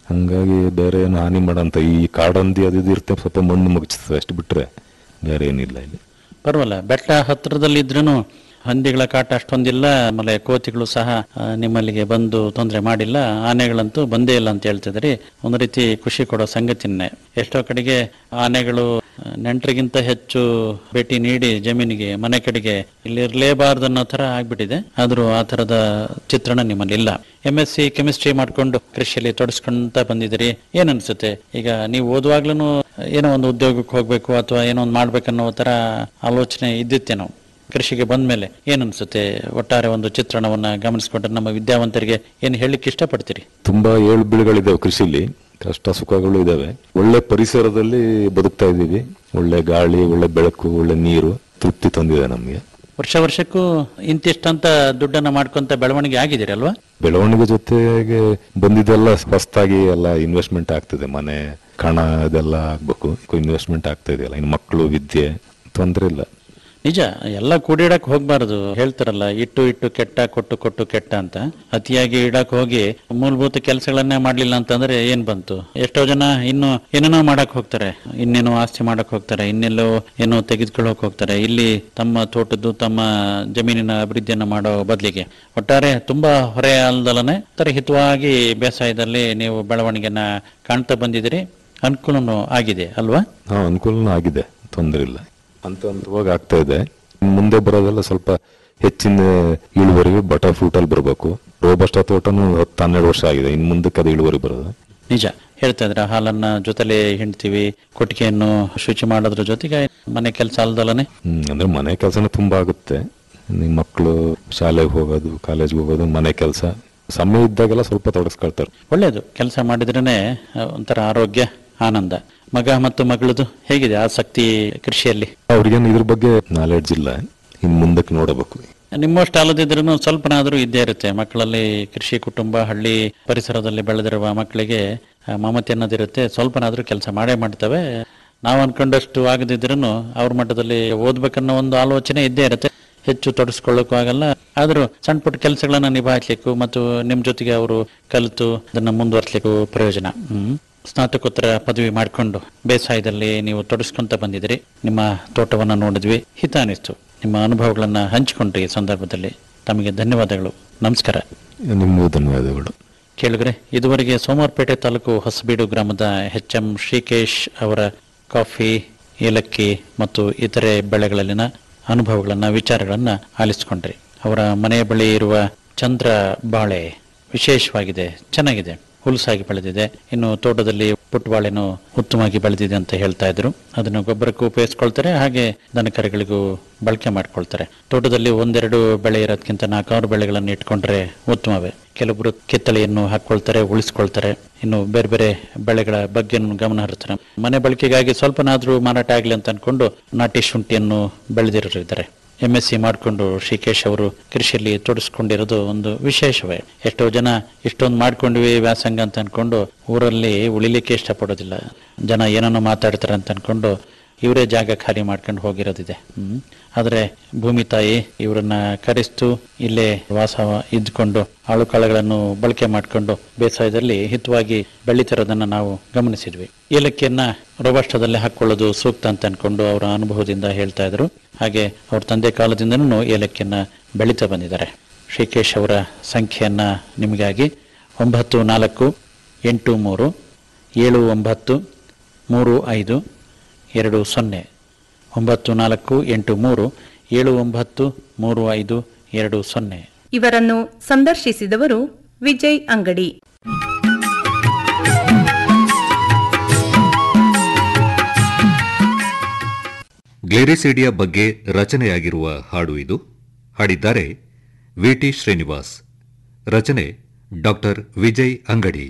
ಹಂಗಾಗಿ ಬೇರೆ ಏನು ಹಾನಿ ಮಾಡಂತ ಈ ಕಾಡಂದಿ ಅದು ಇದು ಇರುತ್ತೆ ಸ್ವಲ್ಪ ಮಣ್ಣು ಮುಗಿಸ್ತದೆ ಅಷ್ಟು ಬಿಟ್ರೆ ಬೇರೆ ಏನಿಲ್ಲ ಇಲ್ಲಿ ಪರವಾಗಿಲ್ಲ ಬೆಟ್ಟ ಹತ್ತಿರದಲ್ಲಿ ಇದ್ರೂ ಹಂದಿಗಳ ಕಾಟ ಅಷ್ಟೊಂದಿಲ್ಲ ಆಮೇಲೆ ಕೋತಿಗಳು ಸಹ ಆ, ನಿಮ್ಮಲ್ಲಿಗೆ ಬಂದು ತೊಂದರೆ ಮಾಡಿಲ್ಲ ಆನೆಗಳಂತೂ ಬಂದೇ ಇಲ್ಲ ಅಂತ ಹೇಳ್ತಿದ್ರಿ ಒಂದು ರೀತಿ ಖುಷಿ ಕೊಡೋ ಸಂಗತಿನೇ ಎಷ್ಟೋ ಕಡೆಗೆ ಆನೆಗಳು ಆ, ನೆಂಟರಿಗಿಂತ ಹೆಚ್ಚು ಭೇಟಿ ನೀಡಿ ಜಮೀನಿಗೆ ಮನೆ ಕಡೆಗೆ ಇಲ್ಲಿ ಇರಲೇಬಾರ್ದು ಅನ್ನೋ ತರ ಆಗ್ಬಿಟ್ಟಿದೆ ಆದ್ರೂ ಆ ತರದ ಚಿತ್ರಣ ನಿಮ್ಮಲ್ಲಿ ಇಲ್ಲ ಎಂ ಎಸ್ ಸಿ ಕೆಮಿಸ್ಟ್ರಿ ಮಾಡ್ಕೊಂಡು ಕೃಷಿಯಲ್ಲಿ ತೊಡಸ್ಕೊಂತ ಬಂದಿದ್ದೀರಿ ಏನ್ ಅನ್ಸುತ್ತೆ ಈಗ ನೀವು ಓದುವಾಗ್ಲೂ ಏನೋ ಒಂದು ಉದ್ಯೋಗಕ್ಕೆ ಹೋಗ್ಬೇಕು ಅಥವಾ ಏನೋ ಒಂದು ಮಾಡ್ಬೇಕನ್ನೋ ತರ ಆಲೋಚನೆ ಇದ್ದಿತ್ತೇನೋ ಕೃಷಿಗೆ ಬಂದ ಮೇಲೆ ಏನ್ ಅನ್ಸುತ್ತೆ ಒಟ್ಟಾರೆ ಒಂದು ಚಿತ್ರಣವನ್ನ ಗಮನಿಸಿಕೊಂಡ್ರೆ ನಮ್ಮ ವಿದ್ಯಾವಂತರಿಗೆ ಏನು ಹೇಳಲಿಕ್ಕೆ ಇಷ್ಟಪಡ್ತೀರಿ ತುಂಬಾ ಏಳು ಬೀಳುಗಳಿದಾವೆ ಕೃಷಿಲಿ ಕಷ್ಟ ಸುಖಗಳು ಇದಾವೆ ಒಳ್ಳೆ ಪರಿಸರದಲ್ಲಿ ಬದುಕ್ತಾ ಇದ್ದೀವಿ ಒಳ್ಳೆ ಗಾಳಿ ಒಳ್ಳೆ ಬೆಳಕು ಒಳ್ಳೆ ನೀರು ತೃಪ್ತಿ ತಂದಿದೆ ನಮ್ಗೆ ವರ್ಷ ವರ್ಷಕ್ಕೂ ಇಂತಿಷ್ಟಂತ ದುಡ್ಡನ್ನ ಮಾಡ್ಕೊಂತ ಬೆಳವಣಿಗೆ ಆಗಿದ್ದೀರಿ ಅಲ್ವಾ ಬೆಳವಣಿಗೆ ಜೊತೆಗೆ ಬಂದಿದ್ದೆಲ್ಲ ಹೊಸದಾಗಿ ಎಲ್ಲ ಇನ್ವೆಸ್ಟ್ಮೆಂಟ್ ಆಗ್ತದೆ ಮನೆ ಕಣ ಇದೆಲ್ಲ ಆಗ್ಬೇಕು ಇನ್ವೆಸ್ಟ್ಮೆಂಟ್ ಆಗ್ತಾ ಇದೆಯಲ್ಲ ಇನ್ನು ಮಕ್ಕಳು ವಿದ್ಯೆ ತೊಂದ್ರೆ ಇಲ್ಲ ನಿಜ ಎಲ್ಲ ಕೂಡಿಡಕ್ ಹೋಗ್ಬಾರದು ಹೇಳ್ತಾರಲ್ಲ ಇಟ್ಟು ಇಟ್ಟು ಕೆಟ್ಟ ಕೊಟ್ಟು ಕೊಟ್ಟು ಕೆಟ್ಟ ಅಂತ ಅತಿಯಾಗಿ ಇಡಕ್ ಹೋಗಿ ಮೂಲಭೂತ ಕೆಲಸಗಳನ್ನೇ ಮಾಡ್ಲಿಲ್ಲ ಅಂತಂದ್ರೆ ಏನ್ ಬಂತು ಎಷ್ಟೋ ಜನ ಇನ್ನು ಏನೇನೋ ಮಾಡಕ್ ಹೋಗ್ತಾರೆ ಇನ್ನೇನೋ ಆಸ್ತಿ ಮಾಡಕ್ ಹೋಗ್ತಾರೆ ಇನ್ನೆಲ್ಲೋ ಏನೋ ತೆಗೆದುಕೊಳ್ಳೋಕ್ ಹೋಗ್ತಾರೆ ಇಲ್ಲಿ ತಮ್ಮ ತೋಟದ್ದು ತಮ್ಮ ಜಮೀನಿನ ಅಭಿವೃದ್ಧಿಯನ್ನ ಮಾಡೋ ಬದಲಿಗೆ ಒಟ್ಟಾರೆ ತುಂಬಾ ಹೊರೆ ಅಲ್ದಲನೆ ತರ ಹಿತವಾಗಿ ಬೇಸಾಯದಲ್ಲಿ ನೀವು ಬೆಳವಣಿಗೆನ ಕಾಣ್ತಾ ಬಂದಿದ್ದೀರಿ ಅನುಕೂಲನೂ ಆಗಿದೆ ಅಲ್ವಾ ಹಾ ಅನುಕೂಲನೂ ಆಗಿದೆ ತೊಂದರೆ ಇಲ್ಲ ಹಂತ ಹಂತವಾಗಿ ಆಗ್ತಾ ಇದೆ ಇನ್ ಮುಂದೆ ಬರೋದೆಲ್ಲ ಸ್ವಲ್ಪ ಹೆಚ್ಚಿನ ಇಳುವರಿಗೆ ಬಟರ್ ಫ್ರೂಟ್ ಅಲ್ಲಿ ಬರಬೇಕು ರೋಬಸ್ಟ ತೋಟನು ಹತ್ತು ಹನ್ನೆರಡು ವರ್ಷ ಆಗಿದೆ ಇನ್ ಮುಂದಕ್ಕೆ ಅದು ಇಳುವರಿ ಬರೋದು ನಿಜ ಹೇಳ್ತಾ ಇದ್ರ ಹಾಲನ್ನ ಜೊತೆಲೆ ಹಿಂಡ್ತೀವಿ ಕೊಟ್ಟಿಗೆಯನ್ನು ಶುಚಿ ಮಾಡೋದ್ರ ಜೊತೆಗೆ ಮನೆ ಕೆಲಸ ಅಲ್ದಲನೆ ಹ್ಮ್ ಅಂದ್ರೆ ಮನೆ ಕೆಲಸನೇ ತುಂಬಾ ಆಗುತ್ತೆ ನಿಮ್ ಮಕ್ಕಳು ಶಾಲೆಗೆ ಹೋಗೋದು ಕಾಲೇಜ್ಗೆ ಹೋಗೋದು ಮನೆ ಕೆಲಸ ಸಮಯ ಇದ್ದಾಗೆಲ್ಲ ಸ್ವಲ್ಪ ತೊಡಸ್ಕೊಳ್ತಾರೆ ಒಳ್ಳೇದು ಕೆಲಸ ಮಾಡಿದ್ರೇನೆ ಆ, ಒಂಥರ ಆರೋಗ್ಯ ಆನಂದ ಮಗ ಮತ್ತು ಮಗಳದು ಹೇಗಿದೆ ಆಸಕ್ತಿ ಕೃಷಿಯಲ್ಲಿ ಅವ್ರಿಗೇನು ಇದ್ರ ಬಗ್ಗೆ ನಾಲೆಡ್ಜ್ ಇಲ್ಲ ಇನ್ ಮುಂದಕ್ಕೆ ನೋಡಬೇಕು ನಿಮ್ಮಷ್ಟು ಅಲ್ಲದಿದ್ರೂ ಸ್ವಲ್ಪನಾದ್ರೂ ಇದ್ದೇ ಇರುತ್ತೆ ಮಕ್ಕಳಲ್ಲಿ ಕೃಷಿ ಕುಟುಂಬ ಹಳ್ಳಿ ಪರಿಸರದಲ್ಲಿ ಬೆಳೆದಿರುವ ಮಕ್ಕಳಿಗೆ ಆ, ಮಮತೆ ಅನ್ನೋದಿರುತ್ತೆ ಸ್ವಲ್ಪನಾದ್ರೂ ಕೆಲಸ ಮಾಡೇ ಮಾಡ್ತವೆ ನಾವು ಅನ್ಕೊಂಡಷ್ಟು ಆಗದಿದ್ರೂ ಅವ್ರ ಮಟ್ಟದಲ್ಲಿ ಓದ್ಬೇಕನ್ನೋ ಒಂದು ಆಲೋಚನೆ ಇದ್ದೇ ಇರುತ್ತೆ ಹೆಚ್ಚು ತೊಡಸ್ಕೊಳ್ಳೋಕ್ಕೂ ಆಗಲ್ಲ ಆದ್ರೂ ಸಣ್ಣ ಪುಟ್ಟ ಕೆಲಸಗಳನ್ನ ನಿಭಾಯಿಸ್ಲಿಕ್ಕೂ ಮತ್ತು ನಿಮ್ ಜೊತೆಗೆ ಅವರು ಕಲಿತು ಅದನ್ನ ಮುಂದುವರ್ಸ್ಲಿಕ್ಕೂ ಪ್ರಯೋಜನ ಹ್ಮ್ ಸ್ನಾತಕೋತ್ತರ ಪದವಿ ಮಾಡಿಕೊಂಡು ಬೇಸಾಯದಲ್ಲಿ ನೀವು ತೊಡಸ್ಕೊಂತ ಬಂದಿದ್ರಿ ನಿಮ್ಮ ತೋಟವನ್ನ ನೋಡಿದ್ವಿ ಹಿತ ಅನಿಸ್ತು ನಿಮ್ಮ ಅನುಭವಗಳನ್ನ ಹಂಚಿಕೊಂಡ್ರಿ ಈ ಸಂದರ್ಭದಲ್ಲಿ ತಮಗೆ ಧನ್ಯವಾದಗಳು ನಮಸ್ಕಾರ ನಿಮಗೂ ಧನ್ಯವಾದಗಳು ಕೇಳಿದ್ರೆ ಇದುವರೆಗೆ ಸೋಮವಾರಪೇಟೆ ತಾಲೂಕು ಹೊಸಬೀಡು ಗ್ರಾಮದ ಎಚ್ ಎಂ ಶ್ರೀಕೇಶ್ ಅವರ ಕಾಫಿ ಏಲಕ್ಕಿ ಮತ್ತು ಇತರೆ ಬೆಳೆಗಳಲ್ಲಿನ ಅನುಭವಗಳನ್ನ ವಿಚಾರಗಳನ್ನ ಆಲಿಸಿಕೊಂಡ್ರಿ ಅವರ ಮನೆಯ ಬಳಿ ಇರುವ ಚಂದ್ರ ಬಾಳೆ ವಿಶೇಷವಾಗಿದೆ ಚೆನ್ನಾಗಿದೆ ಹುಲಸಾಗಿ ಬೆಳೆದಿದೆ ಇನ್ನು ತೋಟದಲ್ಲಿ ಪುಟ್ಟಬಾಳೆನು ಉತ್ತಮವಾಗಿ ಬೆಳೆದಿದೆ ಅಂತ ಹೇಳ್ತಾ ಇದ್ರು ಅದನ್ನು ಗೊಬ್ಬರಕ್ಕೂ ಉಪಯೋಗಿಸ್ಕೊಳ್ತಾರೆ ಹಾಗೆ ದನಕರುಗಳಿಗೂ ಬಳಕೆ ಮಾಡ್ಕೊಳ್ತಾರೆ ತೋಟದಲ್ಲಿ ಒಂದೆರಡು ಬೆಳೆ ಇರೋದ್ಕಿಂತ ನಾಲ್ಕಾರು ಬೆಳೆಗಳನ್ನು ಇಟ್ಕೊಂಡ್ರೆ ಉತ್ತಮವೇ ಕೆಲವೊಬ್ರು ಕಿತ್ತಳೆಯನ್ನು ಹಾಕೊಳ್ತಾರೆ ಉಳಿಸ್ಕೊಳ್ತಾರೆ ಇನ್ನು ಬೇರೆ ಬೇರೆ ಬೆಳೆಗಳ ಬಗ್ಗೆ ಗಮನ ಹರಿಸ್ತಾರೆ ಮನೆ ಬಳಕೆಗಾಗಿ ಸ್ವಲ್ಪನಾದ್ರೂ ಮಾರಾಟ ಆಗ್ಲಿ ಅಂತ ಅನ್ಕೊಂಡು ನಾಟಿ ಶುಂಠಿಯನ್ನು ಬೆಳೆದಿರೋರು ಇದ್ದಾರೆ ಎಂ ಎಸ್ ಸಿ ಮಾಡಿಕೊಂಡು ಶ್ರೀಕೇಶ್ ಅವರು ಕೃಷಿಯಲ್ಲಿ ತೊಡಸ್ಕೊಂಡಿರೋದು ಒಂದು ವಿಶೇಷವೇ ಎಷ್ಟೋ ಜನ ಇಷ್ಟೊಂದು ಮಾಡ್ಕೊಂಡ್ವಿ ವ್ಯಾಸಂಗ ಅಂತ ಅನ್ಕೊಂಡು ಊರಲ್ಲಿ ಉಳಿಲಿಕ್ಕೆ ಇಷ್ಟಪಡೋದಿಲ್ಲ ಜನ ಏನನ್ನೋ ಮಾತಾಡ್ತಾರೆ ಅಂತ ಅನ್ಕೊಂಡು ಇವರೇ ಜಾಗ ಖಾಲಿ ಮಾಡ್ಕೊಂಡು ಹೋಗಿರೋದಿದೆ ಹ್ಮ್ ಆದ್ರೆ ಭೂಮಿ ತಾಯಿ ಇವರನ್ನ ಕರೆಸ್ತು ಇಲ್ಲೇ ವಾಸ ಇದ್ಕೊಂಡು ಆಳುಕಾಳುಗಳನ್ನು ಬಳಕೆ ಮಾಡಿಕೊಂಡು ಬೇಸಾಯದಲ್ಲಿ ಹಿತವಾಗಿ ಬೆಳೀತಿರೋದನ್ನ ನಾವು ಗಮನಿಸಿದ್ವಿ ಏಲಕ್ಕಿಯನ್ನ ರೋಬಸ್ಟದಲ್ಲಿ ಹಾಕೊಳ್ಳೋದು ಸೂಕ್ತ ಅಂತ ಅನ್ಕೊಂಡು ಅವರ ಅನುಭವದಿಂದ ಹೇಳ್ತಾ ಇದ್ರು ಹಾಗೆ ಅವ್ರ ತಂದೆ ಕಾಲದಿಂದನೂ ಏಲಕ್ಕಿಯನ್ನ ಬೆಳೀತಾ ಬಂದಿದ್ದಾರೆ ಶ್ರೀಕೇಶ್ ಅವರ ಸಂಖ್ಯೆಯನ್ನ ನಿಮಗಾಗಿ ಒಂಬತ್ತು ನಾಲ್ಕು ಎಂಟು ಮೂರು ಏಳು ಒಂಬತ್ತು ಮೂರು ಐದು ಎರಡು ಸೊನ್ನೆ ಒಂಬತ್ತು ನಾಲ್ಕು ಎಂಟು ಮೂರು ಏಳು ಒಂಬತ್ತು ಮೂರು ಐದು ಎರಡು ಸೊನ್ನೆ ಇವರನ್ನು ಸಂದರ್ಶಿಸಿದವರು ವಿಜಯ್ ಅಂಗಡಿ ಗ್ಲೇರಿಸೀಡಿಯಾ ಬಗ್ಗೆ ರಚನೆಯಾಗಿರುವ ಹಾಡು ಇದು ಹಾಡಿದ್ದಾರೆ ವಿಟಿ ಶ್ರೀನಿವಾಸ್ ರಚನೆ ಡಾಕ್ಟರ್ ವಿಜಯ್ ಅಂಗಡಿ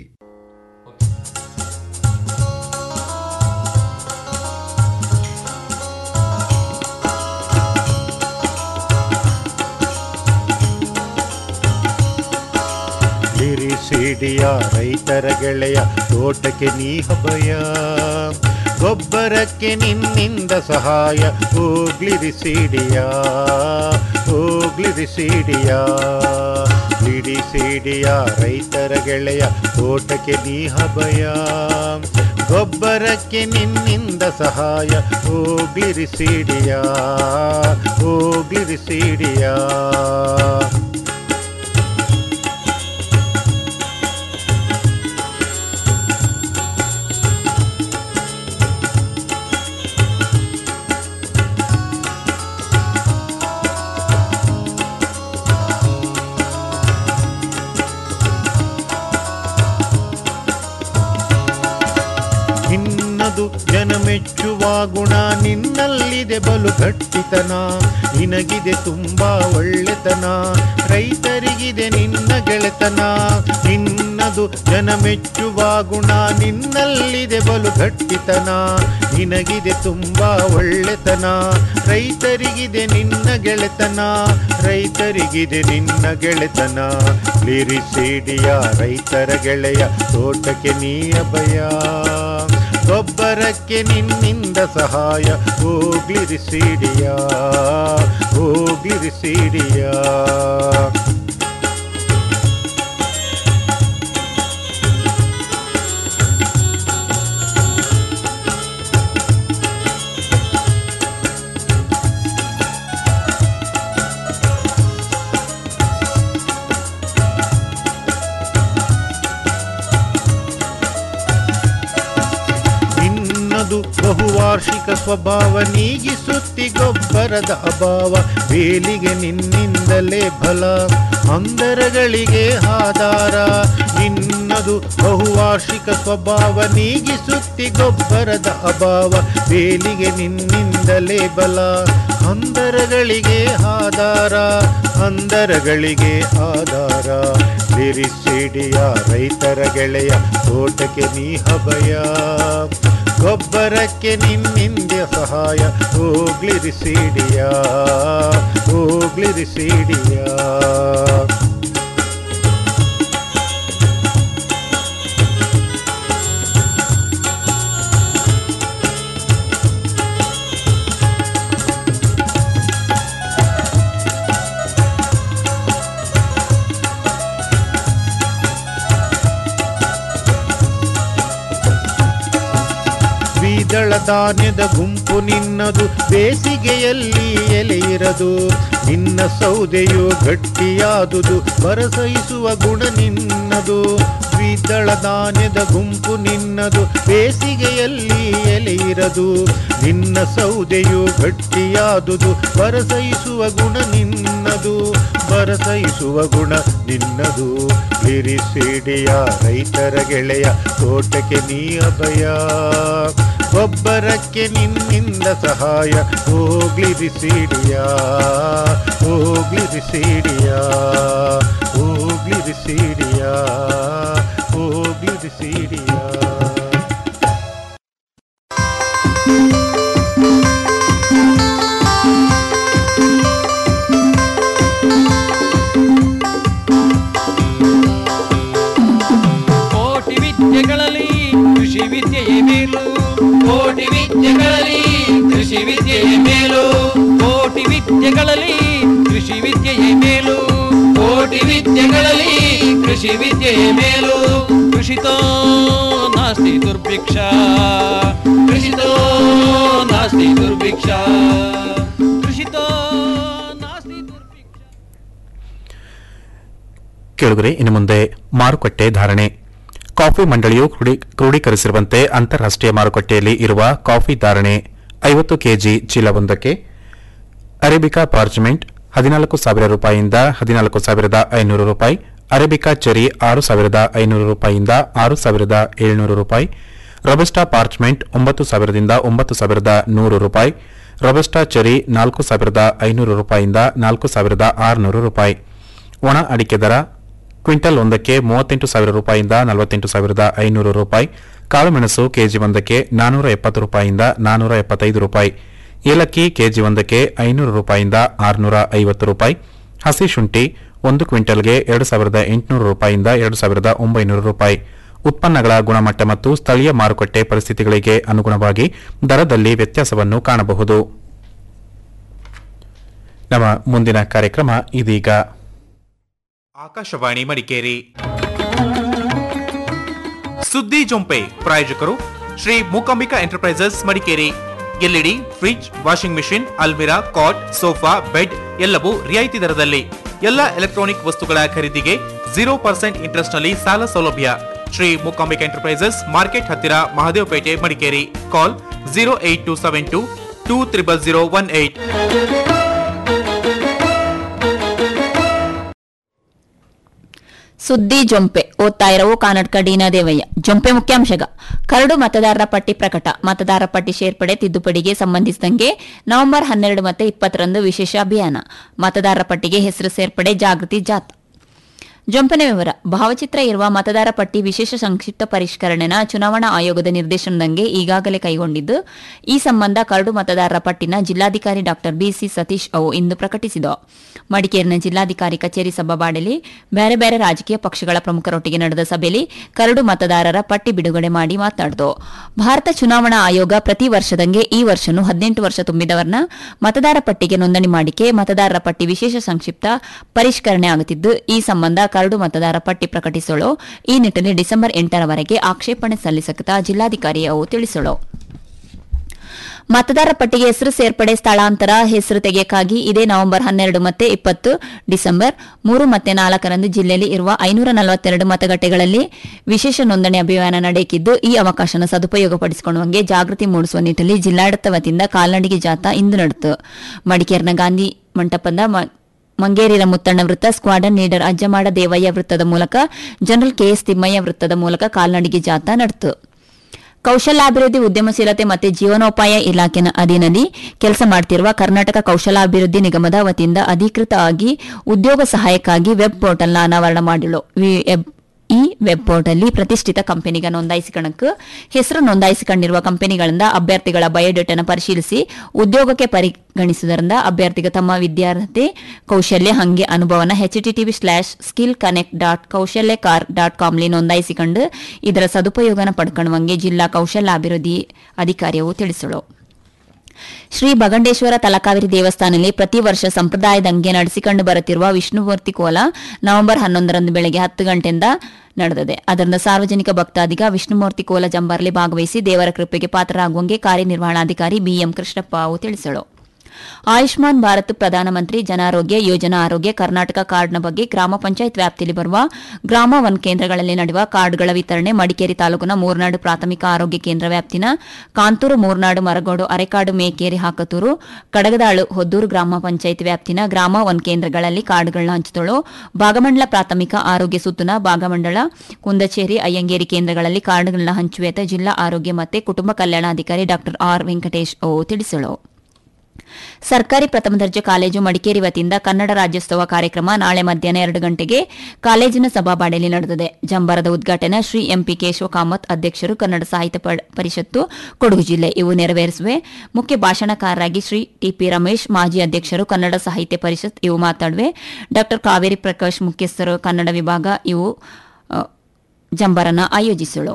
ಸಿಡಿಯ ರೈತರ ಗೆಳೆಯ ತೋಟಕ್ಕೆ ನೀ ಹಬಯ ಗೊಬ್ಬರಕ್ಕೆ ನಿನ್ನಿಂದ ಸಹಾಯ ಹೋಗ್ಲಿರಿ ಸಿಡಿಯ ಹೋಗ್ಲಿರಿ ಸಿಡಿಯ ಬಿಡಿ ಸಿಡಿಯ ರೈತರ ಗೆಳೆಯ ತೋಟಕ್ಕೆ ನೀ ಹಬಯ ಗೊಬ್ಬರಕ್ಕೆ ನಿನ್ನಿಂದ ಸಹಾಯ ಹೋಗ್ಲಿರಿ ಸಿಡಿಯ ಹೋಗ್ಲಿರಿ ಸಿಡಿಯ ನಿನ್ನದು ಜನ ಮೆಚ್ಚುವ ಗುಣ ನಿನ್ನಲ್ಲಿದೆ ಬಲು ಗಟ್ಟಿತನ ನಿನಗಿದೆ ತುಂಬಾ ಒಳ್ಳೆತನ ರೈತರಿಗಿದೆ ನಿನ್ನ ಗೆಳೆತನ ನಿನ್ನದು ಜನ ಮೆಚ್ಚುವ ಗುಣ ನಿನ್ನಲ್ಲಿದೆ ಬಲು ಗಟ್ಟಿತನ ನಿನಗಿದೆ ತುಂಬಾ ಒಳ್ಳೆತನ ರೈತರಿಗಿದೆ ನಿನ್ನ ಗೆಳೆತನ ರೈತರಿಗಿದೆ ನಿನ್ನ ಗೆಳೆತನ ಲಿರಿಸಿಡಿಯ ರೈತರ ಗೆಳೆಯ ತೋಟಕ್ಕೆ ನೀ ಅಭಯ ಗೊಬ್ಬರಕ್ಕೆ ನಿನ್ನಿಂದ ಸಹಾಯ ಹೋಗ್ಲಿರಿ ಸಿಡಿಯ ಹೋಗ್ಲಿರಿ ಸಿಡಿಯ ನಿನ್ನದು ಬಹುವಾರ್ಷಿಕ ಸ್ವಭಾವ ನೀಗಿಸುತ್ತಿ ಗೊಬ್ಬರದ ಅಭಾವ ಬೇಲಿಗೆ ನಿನ್ನಿಂದಲೇ ಫಲ ಅಂದರಗಳಿಗೆ ಆಧಾರ ನಿನ್ನದು ಬಹುವಾರ್ಷಿಕ ಸ್ವಭಾವ ನೀಗಿಸುತ್ತಿ ಗೊಬ್ಬರದ ಅಭಾವ ಬೇಲಿಗೆ ನಿನ್ನಿಂದಲೇ ಬಲ ಅಂದರಗಳಿಗೆ ಆಧಾರ ಅಂದರಗಳಿಗೆ ಆಧಾರ ಬಿರಿಸಿಡಿಯ ರೈತರ ಗೆಳೆಯ ತೋಟಕ್ಕೆ ನೀ ಹಬಯ ಗೊಬ್ಬರಕ್ಕೆ ನಿನ್ನಿಂದ ಸಹಾಯ ಹೋಗ್ಲಿರಿ ಸಿಡಿಯ ಹೋಗ್ಲಿರಿ ಸಿಡಿಯ ದ್ವಿದಳ ಧಾನ್ಯದ ಗುಂಪು ನಿನ್ನದು ಬೇಸಿಗೆಯಲ್ಲಿ ಎಲೆ ಇರದು ನಿನ್ನ ಸೌದೆಯು ಗಟ್ಟಿಯಾದುದು ಬರಸೈಸುವ ಗುಣ ನಿನ್ನದು ದ್ವಿದಳ ಧಾನ್ಯದ ಗುಂಪು ನಿನ್ನದು ಬೇಸಿಗೆಯಲ್ಲಿ ಎಲೆ ಇರದು ನಿನ್ನ ಸೌದೆಯು ಗಟ್ಟಿಯಾದುದು ಬರಸೈಸುವ ಗುಣ ನಿನ್ನದು ಬರಸೈಸುವ ಗುಣ ನಿನ್ನದು ಬಿರಿಸಿಡಿಯ ರೈತರ ಗೆಳೆಯ ತೋಟಕ್ಕೆ ನೀ ಅಭಯ ಗೊಬ್ಬರಕ್ಕೆ ನಿನ್ನಿಂದ ಸಹಾಯ ಹೋಗ್ಲಿರಿ ಸಿಡಿಯ ಹೋಗ್ಲಿರಿ ಸಿಡಿಯ ಹೋಗ್ಲಿರಿ ಸಿಡಿಯ ಹೋಗ್ಲಿರಿ ಸಿಡಿಯ ಕೋಟಿ ವಿದ್ಯೆಗಳಲ್ಲಿ ಕೃಷಿ ವಿದ್ಯೆಯೇ ಮೇಲು ಕೋಟಿ ವಿದ್ಯೆಗಳಲ್ಲಿ ಕೃಷಿ ವಿದ್ಯೆಯೇ ಮೇಲು ಕೋಟಿ ವಿದ್ಯೆಗಳಲ್ಲಿ ಕೃಷಿ ವಿದ್ಯೆಯೇ ಮೇಲು ಕೋಟಿ ವಿದ್ಯೆಗಳಲ್ಲಿ ಕೃಷಿ ವಿದ್ಯೆಯೇ ಮೇಲು ಕೃಷಿತೋ ನಾಸ್ತಿ ದುರ್ಭಿಕ್ಷ ಕೃಷಿತೋ ನಾಸ್ತಿ ದುರ್ಭಿಕ್ಷ ಕೃಷಿತೋ ನಾಸ್ತಿ ಕೇಳುಗರೆ ಇನ್ನು ಮುಂದೆ ಮಾರುಕಟ್ಟೆ ಧಾರಣೆ ಕಾಫಿ ಮಂಡಳಿಯು ಕ್ರೋಢಿ- ಕ್ರೋಢೀಕರಿಸಿರುವಂತೆ ಅಂತಾರಾಷ್ಟ್ರೀಯ ಮಾರುಕಟ್ಟೆಯಲ್ಲಿ ಇರುವ ಕಾಫಿ ಧಾರಣೆ ಐವತ್ತು ಕೆಜಿ ಚೀಲವೊಂದಕ್ಕೆ ಅರೇಬಿಕಾ ಪಾರ್ಚ್ಮೆಂಟ್ ಹದಿನಾಲ್ಕು ಸಾವಿರ ರೂಪಾಯಿಯಿಂದ ಹದಿನಾಲ್ಕು ಸಾವಿರದ ಐನೂರು ರೂಪಾಯಿ ಅರೇಬಿಕಾ ಚೆರಿ ಆರು ಸಾವಿರದ ಐನೂರು ರೂಪಾಯಿಯಿಂದ ಆರು ಸಾವಿರದ ಏಳ್ನೂರು ರೂಪಾಯಿ ರೊಬಸ್ಟಾ ಪಾರ್ಚ್ಮೆಂಟ್ ಒಂಬತ್ತು ಸಾವಿರದಿಂದ ಒಂಬತ್ತು ಸಾವಿರದ ನೂರು ರೂಪಾಯಿ ರೊಬಸ್ಟಾ ಚೆರಿ ನಾಲ್ಕು ಸಾವಿರದ ಐನೂರು ರೂಪಾಯಿಯಿಂದ ನಾಲ್ಕು ಸಾವಿರದ ಆರುನೂರು ರೂಪಾಯಿ ಒಣ ಅಡಿಕೆ ದರ ಕ್ವಿಂಟಲ್ ಒಂದಕ್ಕೆ ಮೂವತ್ತೆಂಟು ಸಾವಿರ ರೂಪಾಯಿಯಿಂದ ನಲವತ್ತೆಂಟು ಸಾವಿರದ ಐನೂರು ರೂಪಾಯಿ ಕಾಳುಮೆಣಸು ಕೆಜಿ ಒಂದಕ್ಕೆ ನಾನೂರ ಎಪ್ಪತ್ತು ರೂಪಾಯಿಯಿಂದ ನಾನೂರ ಎಪ್ಪತ್ತೈದು ರೂಪಾಯಿ ಏಲಕ್ಕಿ ಕೆಜಿ ಒಂದಕ್ಕೆ ಐನೂರು ರೂಪಾಯಿಯಿಂದ ಆರುನೂರ ಐವತ್ತು ರೂಪಾಯಿ ಹಸಿ ಶುಂಠಿ ಒಂದು ಕ್ವಿಂಟಲ್ಗೆ ಎರಡು ಸಾವಿರದ ಎಂಟುನೂರು ರೂಪಾಯಿಯಿಂದ ಎರಡು ಸಾವಿರದ ಒಂಬೈನೂರು ರೂಪಾಯಿ ಉತ್ಪನ್ನಗಳ ಗುಣಮಟ್ಟ ಮತ್ತು ಸ್ಥಳೀಯ ಮಾರುಕಟ್ಟೆ ಪರಿಸ್ಥಿತಿಗಳಿಗೆ ಅನುಗುಣವಾಗಿ ದರದಲ್ಲಿ ವ್ಯತ್ಯಾಸವನ್ನು ಕಾಣಬಹುದು ನಮ್ಮ ಮುಂದಿನ ಕಾರ್ಯಕ್ರಮ ಇದೀಗ ಆಕಾಶವಾಣಿ ಮಡಿಕೇರಿ ಸುದ್ದಿ ಜೊಂಪೆ ಪ್ರಾಯೋಜಕರು Shri Mookambika enterprises Madikeri LED fridge washing machine ಅಲ್ಮಿರಾ ಕಾಟ್ ಸೋಫಾ ಬೆಡ್ ಎಲ್ಲವೂ ರಿಯಾಯಿತಿ ದರದಲ್ಲಿ ಎಲ್ಲ ಎಲೆಕ್ಟ್ರಾನಿಕ್ ವಸ್ತುಗಳ ಖರೀದಿಗೆ ಜೀರೋ ಪರ್ಸೆಂಟ್ ಇಂಟ್ರೆಸ್ಟ್ ನಲ್ಲಿ ಸಾಲ ಸೌಲಭ್ಯ ಶ್ರೀ ಮೂಕಾಂಬಿಕಾ ಎಂಟರ್ಪ್ರೈಸಸ್ ಮಾರ್ಕೆಟ್ ಹತ್ತಿರ Mahadevapete Madikeri call zero eight two seven two two triple zero one eight ಸುದ್ದಿ ಜೊಂಪೆ ಓದ್ತಾ ಇರವು ಕಾನಡ್ಕ ಡೀನಾ ದೇವಯ್ಯ ಜೊಂಪೆ ಮುಖ್ಯಾಂಶಗ ಕರಡು ಮತದಾರರ ಪಟ್ಟಿ ಪ್ರಕಟ ಮತದಾರರ ಪಟ್ಟಿ ಸೇರ್ಪಡೆ ತಿದ್ದುಪಡಿಗೆ ಸಂಬಂಧಿಸಿದಂಗೆ ನವೆಂಬರ್ ಹನ್ನೆರಡು ಮತ್ತೆ ಇಪ್ಪತ್ತರಂದು ವಿಶೇಷ ಅಭಿಯಾನ ಮತದಾರರ ಪಟ್ಟಿಗೆ ಹೆಸರು ಸೇರ್ಪಡೆ ಜಾಗೃತಿ ಜಾಥಾ ಜೊಂಪನೆ ವಿವರ ಭಾವಚಿತ್ರ ಇರುವ ಮತದಾರ ಪಟ್ಟಿ ವಿಶೇಷ ಸಂಕ್ಷಿಪ್ತ ಪರಿಷ್ಕರಣೆನ ಚುನಾವಣಾ ಆಯೋಗದ ನಿರ್ದೇಶನದಂಗೆ ಈಗಾಗಲೇ ಕೈಗೊಂಡಿದ್ದು ಈ ಸಂಬಂಧ ಕರಡು ಮತದಾರರ ಪಟ್ಟಿನ ಜಿಲ್ಲಾಧಿಕಾರಿ ಡಾ ಬಿಸಿ ಸತೀಶ್ ಅವು ಇಂದು ಪ್ರಕಟಿಸಿದ ಮಡಿಕೇರಿನ ಜಿಲ್ಲಾಧಿಕಾರಿ ಕಚೇರಿ ಸಭಾಬಾಡಲಿ ಬೇರೆ ಬೇರೆ ರಾಜಕೀಯ ಪಕ್ಷಗಳ ಪ್ರಮುಖರೊಟ್ಟಿಗೆ ನಡೆದ ಸಭೆಯಲ್ಲಿ ಕರಡು ಮತದಾರರ ಪಟ್ಟಿ ಬಿಡುಗಡೆ ಮಾಡಿ ಮಾತನಾಡಿತು ಭಾರತ ಚುನಾವಣಾ ಆಯೋಗ ಪ್ರತಿ ವರ್ಷದಂಗೆ ಈ ವರ್ಷನೂ ಹದಿನೆಂಟು ವರ್ಷ ತುಂಬಿದವರನ್ನ ಮತದಾರ ಪಟ್ಟಿಗೆ ನೋಂದಣಿ ಮಾಡಿಕೆ ಮತದಾರರ ಪಟ್ಟಿ ವಿಶೇಷ ಸಂಕ್ಷಿಪ್ತ ಪರಿಷ್ಕರಣೆ ಆಗುತ್ತಿದ್ದು ಈ ಸಂಬಂಧ ಕರಡು ಮತದಾರ ಪಟ್ಟಿ ಪ್ರಕಟಿಸಲು ಈ ನಿಟ್ಟಿನಲ್ಲಿ ಡಿಸೆಂಬರ್ ಎಂಟರವರೆಗೆ ಆಕ್ಷೇಪಣೆ ಸಲ್ಲಿಸಕತ ಜಿಲ್ಲಾಧಿಕಾರಿ ಅವು ತಿಳಿಸಲು ಮತದಾರ ಪಟ್ಟಿಗೆ ಹೆಸರು ಸೇರ್ಪಡೆ ಸ್ಥಳಾಂತರ ಹೆಸರು ತೆಗೆಯಕ್ಕಾಗಿ ಇದೇ ನವೆಂಬರ್ ಹನ್ನೆರಡು ಮತ್ತೆ ಇಪ್ಪತ್ತು ಡಿಸೆಂಬರ್ ಮೂರು ಮತ್ತೆ ನಾಲ್ಕರಂದು ಜಿಲ್ಲೆಯಲ್ಲಿ ಇರುವ ಐನೂರ ನಲವತ್ತೆರಡು ಮತಗಟ್ಟೆಗಳಲ್ಲಿ ವಿಶೇಷ ನೋಂದಣಿ ಅಭಿಯಾನ ನಡೆಯುತ್ತಿದ್ದು ಈ ಅವಕಾಶನ ಸದುಪಯೋಗಪಡಿಸಿಕೊಳ್ಳುವಂಗೆ ಜಾಗೃತಿ ಮೂಡಿಸುವ ನಿಟ್ಟಿನಲ್ಲಿ ಜಿಲ್ಲಾಡಳಿತ ವತಿಯಿಂದ ಕಾಲ್ನಡಿಗೆ ಜಾಥಾ ಇಂದು ನಡೆಯಿತು ಮಡಿಕೇರಿನ ಗಾಂಧಿ ಮಂಟಪದ ಮ- ಮಂಗೇರಿನ ಮುತ್ತಣ್ಣ ವೃತ್ತ ಸ್ಕ್ವಾಡನ್ ಲೀಡರ್ ಅಜ್ಜಮಾಡ ದೇವಯ್ಯ ವೃತ್ತದ ಮೂಲಕ ಜನರಲ್ ಕೆಎಸ್ ತಿಮ್ಮಯ್ಯ ವೃತ್ತದ ಮೂಲಕ ಕಾಲ್ನಡಿಗೆ ಜಾಥಾ ನಡೆಯಿತು ಕೌಶಲ್ಯಾಭಿವೃದ್ಧಿ ಉದ್ಯಮಶೀಲತೆ ಮತ್ತು ಜೀವನೋಪಾಯ ಇಲಾಖೆನ ಅಧೀನಲ್ಲಿ ಕೆಲಸ ಮಾಡುತ್ತಿರುವ ಕರ್ನಾಟಕ ಕೌಶಲಾಭಿವೃದ್ಧಿ ನಿಗಮದ ವತಿಯಿಂದ ಅಧಿಕೃತವಾಗಿ ಉದ್ಯೋಗ ಸಹಾಯಕ್ಕಾಗಿ ವೆಬ್ ಪೋರ್ಟಲ್ನ ಅನಾವರಣ ಮಾಡಿಳು ವಿ- ಎಬ್- ಈ ವೆಬ್ ಪೋರ್ಟಲ್ಲಿ ಪ್ರತಿಷ್ಠಿತ ಕಂಪನಿಗೆ ನೋಂದಾಯಿಸಿಕೊಳ್ಳಕ್ಕೆ ಹೆಸರು ನೋಂದಾಯಿಸಿಕೊಂಡಿರುವ ಕಂಪನಿಗಳಿಂದ ಅಭ್ಯರ್ಥಿಗಳ ಬಯೋಡೇಟಾನ ಪರಿಶೀಲಿಸಿ ಉದ್ಯೋಗಕ್ಕೆ ಪರಿಗಣಿಸುವುದರಿಂದ ಅಭ್ಯರ್ಥಿಗೆ ತಮ್ಮ ವಿದ್ಯಾರ್ಥಿ ಕೌಶಲ್ಯ ಹಂಗೆ ಅನುಭವನ HTTP slash skill connect dot ಕೌಶಲ್ಯ ಕಾರ್ ಡಾಟ್ ಕಾಮ್ಲಿ ನೋಂದಾಯಿಸಿಕೊಂಡು ಇದರ ಸದುಪಯೋಗನ ಪಡ್ಕೊಳ್ಳುವಂಗೆ ಜಿಲ್ಲಾ ಕೌಶಲ್ಯಾಭಿವೃದ್ಧಿ ಅಧಿಕಾರಿಯು ತಿಳಿಸಲು ಶ್ರೀ ಬಗಂಡೇಶ್ವರ ತಲಕಾವೇರಿ ದೇವಸ್ಥಾನದಲ್ಲಿ ಪ್ರತಿ ವರ್ಷ ಸಂಪ್ರದಾಯದಂಗೆ ನಡೆಸಿಕೊಂಡು ಬರುತ್ತಿರುವ ವಿಷ್ಣುಮೂರ್ತಿ ಕೋಲ ನವೆಂಬರ್ ಹನ್ನೊಂದರಂದು ಬೆಳಗ್ಗೆ ಹತ್ತು ಗಂಟೆಯಿಂದ ನಡೆದಿದೆ ಅದರಿಂದ ಸಾರ್ವಜನಿಕ ಭಕ್ತಾದಿಗ ವಿಷ್ಣುಮೂರ್ತಿ ಕೋಲ ಜಂಬರ್ಲಿ ಭಾಗವಹಿಸಿ ದೇವರ ಕೃಪೆಗೆ ಪಾತ್ರರಾಗುವಂಗೆ ಕಾರ್ಯನಿರ್ವಹಣಾಧಿಕಾರಿ ಬಿಎಂ ಕೃಷ್ಣಪ್ಪ ಅವು ತಿಳಿಸಲು ಆಯುಷ್ಮಾನ್ ಭಾರತ್ ಪ್ರಧಾನಮಂತ್ರಿ ಜನಾರೋಗ್ಯ ಯೋಜನಾ ಆರೋಗ್ಯ ಕರ್ನಾಟಕ ಕಾರ್ಡ್ನ ಬಗ್ಗೆ ಗ್ರಾಮ ಪಂಚಾಯತ್ ವ್ಯಾಪ್ತಿಯಲ್ಲಿ ಬರುವ ಗ್ರಾಮ ಒನ್ ಕೇಂದ್ರಗಳಲ್ಲಿ ನಡೆಯುವ ಕಾರ್ಡ್ಗಳ ವಿತರಣೆ ಮಡಿಕೇರಿ ತಾಲೂಕಿನ ಮೂರ್ನಾಡು ಪ್ರಾಥಮಿಕ ಆರೋಗ್ಯ ಕೇಂದ್ರ ವ್ಯಾಪ್ತಿನ ಕಾಂತೂರು ಮೂರ್ನಾಡು ಮರಗೋಡು ಅರೆಕಾಡು ಮೇಕೇರಿ ಹಾಕತೂರು ಕಡಗದಾಳು ಹೊದ್ದೂರು ಗ್ರಾಮ ಪಂಚಾಯತ್ ವ್ಯಾಪ್ತಿನ ಗ್ರಾಮ ಒನ್ ಕೇಂದ್ರಗಳಲ್ಲಿ ಕಾರ್ಡ್ಗಳನ್ನ ಹಂಚಿದಳು ಭಾಗಮಂಡಲ ಪ್ರಾಥಮಿಕ ಆರೋಗ್ಯ ಸುತ್ತುನ ಭಾಗಮಂಡಲ ಕುಂದಚೇರಿ ಅಯ್ಯಂಗೇರಿ ಕೇಂದ್ರಗಳಲ್ಲಿ ಕಾರ್ಡ್ಗಳನ್ನ ಹಂಚುವೇತ ಜಿಲ್ಲಾ ಆರೋಗ್ಯ ಮತ್ತು ಕುಟುಂಬ ಕಲ್ಯಾಣಾಧಿಕಾರಿ ಡಾ ಆರ್ ವೆಂಕಟೇಶ್ ಓ ತಿಳಿಸಲು ಸರ್ಕಾರಿ ಪ್ರಥಮ ದರ್ಜೆ ಕಾಲೇಜು ಮಡಿಕೇರಿ ವತಿಯಿಂದ ಕನ್ನಡ ರಾಜ್ಯೋತ್ಸವ ಕಾರ್ಯಕ್ರಮ ನಾಳೆ ಮಧ್ಯಾಹ್ನ ಎರಡು ಗಂಟೆಗೆ ಕಾಲೇಜಿನ ಸಭಾಬಾಡಿಯಲ್ಲಿ ನಡೆದಿದೆ ಜಂಬರದ ಉದ್ಘಾಟನೆ ಶ್ರೀ ಎಂಪಿ ಕೇಶವ ಕಾಮತ್ ಅಧ್ಯಕ್ಷರು ಕನ್ನಡ ಸಾಹಿತ್ಯ ಪ- ಪರಿಷತ್ತು ಕೊಡಗು ಜಿಲ್ಲೆ ಇವು ನೆರವೇರಿಸುವೆ ಮುಖ್ಯ ಭಾಷಣಕಾರರಾಗಿ ಶ್ರೀ ಟಿಪಿ ರಮೇಶ್ ಮಾಜಿ ಅಧ್ಯಕ್ಷರು ಕನ್ನಡ ಸಾಹಿತ್ಯ ಪರಿಷತ್ ಇವು ಮಾತಾಡುವೆ ಡಾ ಕಾವೇರಿ ಪ್ರಕಾಶ್ ಮುಖ್ಯಸ್ಥರು ಕನ್ನಡ ವಿಭಾಗ ಇವು ಅ, ಜಂಬರನ ಆಯೋಜಿಸಲು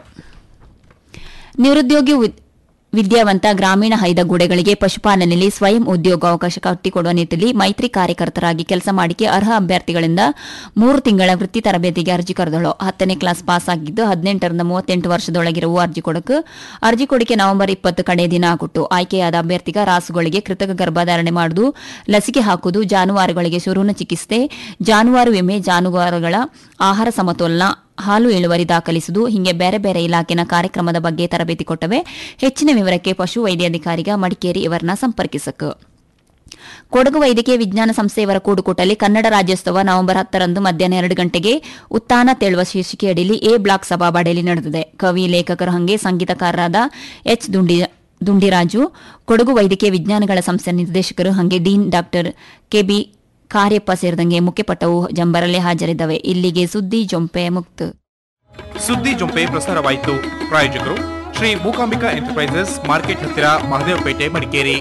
ನಿರುದ್ಯೋಗಿ ವಿ- ವಿದ್ಯಾವಂತ ಗ್ರಾಮೀಣ ಹೈದಗೂಡೆಗಳಿಗೆ ಪಶುಪಾಲನೆಯಲ್ಲಿ ಸ್ವಯಂ ಉದ್ಯೋಗಾವಕಾಶ ಕಟ್ಟಿಕೊಡುವ ನಿಟ್ಟಿನಲ್ಲಿ ಮೈತ್ರಿ ಕಾರ್ಯಕರ್ತರಾಗಿ ಕೆಲಸ ಮಾಡಿಕೆ ಅರ್ಹ ಅಭ್ಯರ್ಥಿಗಳಿಂದ ಮೂರು ತಿಂಗಳ ವೃತ್ತಿ ತರಬೇತಿಗೆ ಅರ್ಜಿ ಕರೆದಳು ಹತ್ತನೇ ಕ್ಲಾಸ್ ಪಾಸ್ ಆಗಿದ್ದು ಹದಿನೆಂಟರಿಂದ ಮೂವತ್ತೆಂಟು ವರ್ಷದೊಳಗಿರುವ ಅರ್ಜಿ ಕೊಡಕು ಅರ್ಜಿ ಕೊಡಿಕೆ ನವೆಂಬರ್ ಇಪ್ಪತ್ತು ಕಡೆ ದಿನ ಆಗುಟ್ಟು ಆಯ್ಕೆಯಾದ ಅಭ್ಯರ್ಥಿಗ ರಾಸುಗಳಿಗೆ ಕೃತಕ ಗರ್ಭಧಾರಣೆ ಮಾಡುವುದು ಲಸಿಕೆ ಹಾಕುವುದು ಜಾನುವಾರುಗಳಿಗೆ ಶುರುವಿನ ಚಿಕಿತ್ಸೆ ಜಾನುವಾರು ವಿಮೆ ಜಾನುವಾರುಗಳ ಆಹಾರ ಸಮತೋಲನ ಹಾಲು ಇಳುವರಿ ದಾಖಲಿಸುವುದು ಹೀಗೆ ಬೇರೆ ಬೇರೆ ಇಲಾಖೆನ ಕಾರ್ಯಕ್ರಮದ ಬಗ್ಗೆ ತರಬೇತಿ ಕೊಟ್ಟವೆ ಹೆಚ್ಚಿನ ವಿವರಕ್ಕೆ ಪಶು ವೈದ್ಯಾಧಿಕಾರಿಗ ಮಡಿಕೇರಿ ಇವರನ್ನ ಸಂಪರ್ಕಿಸಕು ಕೊಡಗು ವೈದ್ಯಕೀಯ ವಿಜ್ಞಾನ ಸಂಸ್ಥೆಯವರ ಕೂಡುಕೂಟಲ್ಲಿ ಕನ್ನಡ ರಾಜ್ಯೋತ್ಸವ ನವೆಂಬರ್ ಹತ್ತರಂದು ಮಧ್ಯಾಹ್ನ ಎರಡು ಗಂಟೆಗೆ ಉತ್ಥಾನ ತೇಳುವ ಶೀರ್ಷಿಕೆಯಡಿಯಲ್ಲಿ ಎ ಬ್ಲಾಕ್ ಸಭಾಬಾಡಿಯಲ್ಲಿ ನಡೆದಿದೆ ಕವಿ ಲೇಖಕರು ಹಂಗೆ ಸಂಗೀತಕಾರರಾದ ಎಚ್ ದುಂಡಿ ದುಂಡಿರಾಜು ಕೊಡಗು ವೈದ್ಯಕೀಯ ವಿಜ್ಞಾನಗಳ ಸಂಸ್ಥೆ ನಿರ್ದೇಶಕರು ಹಂಗೆ ಡೀನ್ ಡಾಕ್ಟರ್ ಕೆಬಿ ಕಾರ್ಯಪ್ಪ ಸೇರಿದಂಗೆ ಮುಖ್ಯಪಟ್ಟವು ಜಂಬರಲ್ಲಿ ಹಾಜರಿದ್ದವೆ ಇಲ್ಲಿಗೆ ಸುದ್ದಿ ಜೊಂಪೆ ಮುಕ್ತ ಸುದ್ದಿ ಜೊಂಪೆ ಪ್ರಸಾರವಾಯಿತು ಪ್ರಾಯೋಜಕರು ಶ್ರೀ ಮೂಕಾಂಬಿಕಾ ಎಂಟರ್ಪ್ರೈಸಸ್ ಮಾರ್ಕೆಟ್ ಹತ್ತಿರ ಮಹದೇವಪೇಟೆ ಮಡಿಕೇರಿ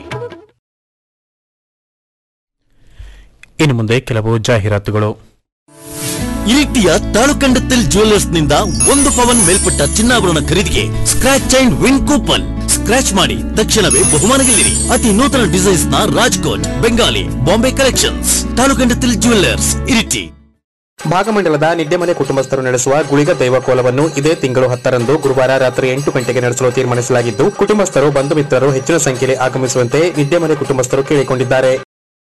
ಇನ್ನು ಮುಂದೆ ಕೆಲವು ಜಾಹೀರಾತುಗಳು ಇರಿಟಿಯ ತಾಳುಕಂಡത്തിൽ ಜುವೆಲ್ಲರ್ಸ್ ನಿಂದ ಒಂದು ಪವನ್ ಮೇಲ್ಪಟ್ಟ ಚಿನ್ನಾಭರಣ ಖರೀದಿಗೆ scratch and win coupon scratch ಮಾಡಿ ತಕ್ಷಣವೇ ಬಹುಮಾನ ಗೆಲ್ಲಿರಿ ಅತಿ ನೂತನ ಡಿಸೈನ್ಸ್ ನ ರಾಜ್ಕೋಟ್ ಬೆಂಗಾಲಿ ಬಾಂಬೆ ಕಲೆಕ್ಷನ್ಸ್ ತಾಳುಕಂಡത്തിൽ ಜುವೆಲ್ಲರ್ಸ್ ಇರಿಟಿ ಭಾಗಮಂಡಲದ ನಿದ್ದೆಮನೆ ಕುಟುಂಬಸ್ಥರು ನಡೆಸುವ ಗುಳಿಗ ದೈವ ಕೋಲವನ್ನು ಇದೇ ತಿಂಗಳು ಹತ್ತರಂದು ಗುರುವಾರ ರಾತ್ರಿ ಎಂಟು ಗಂಟೆಗೆ ನಡೆಸಲು ತೀರ್ಮಾನಿಸಲಾಗಿದ್ದು ಕುಟುಂಬಸ್ಥರು ಬಂಧು ಮಿತ್ರರು ಹೆಚ್ಚಿನ ಸಂಖ್ಯೆಯಲ್ಲಿ ಆಗಮಿಸುವಂತೆ ನಿದ್ದೆಮನೆ ಕುಟುಂಬಸ್ಥರು ಕೇಳಿಕೊಂಡಿದ್ದಾರೆ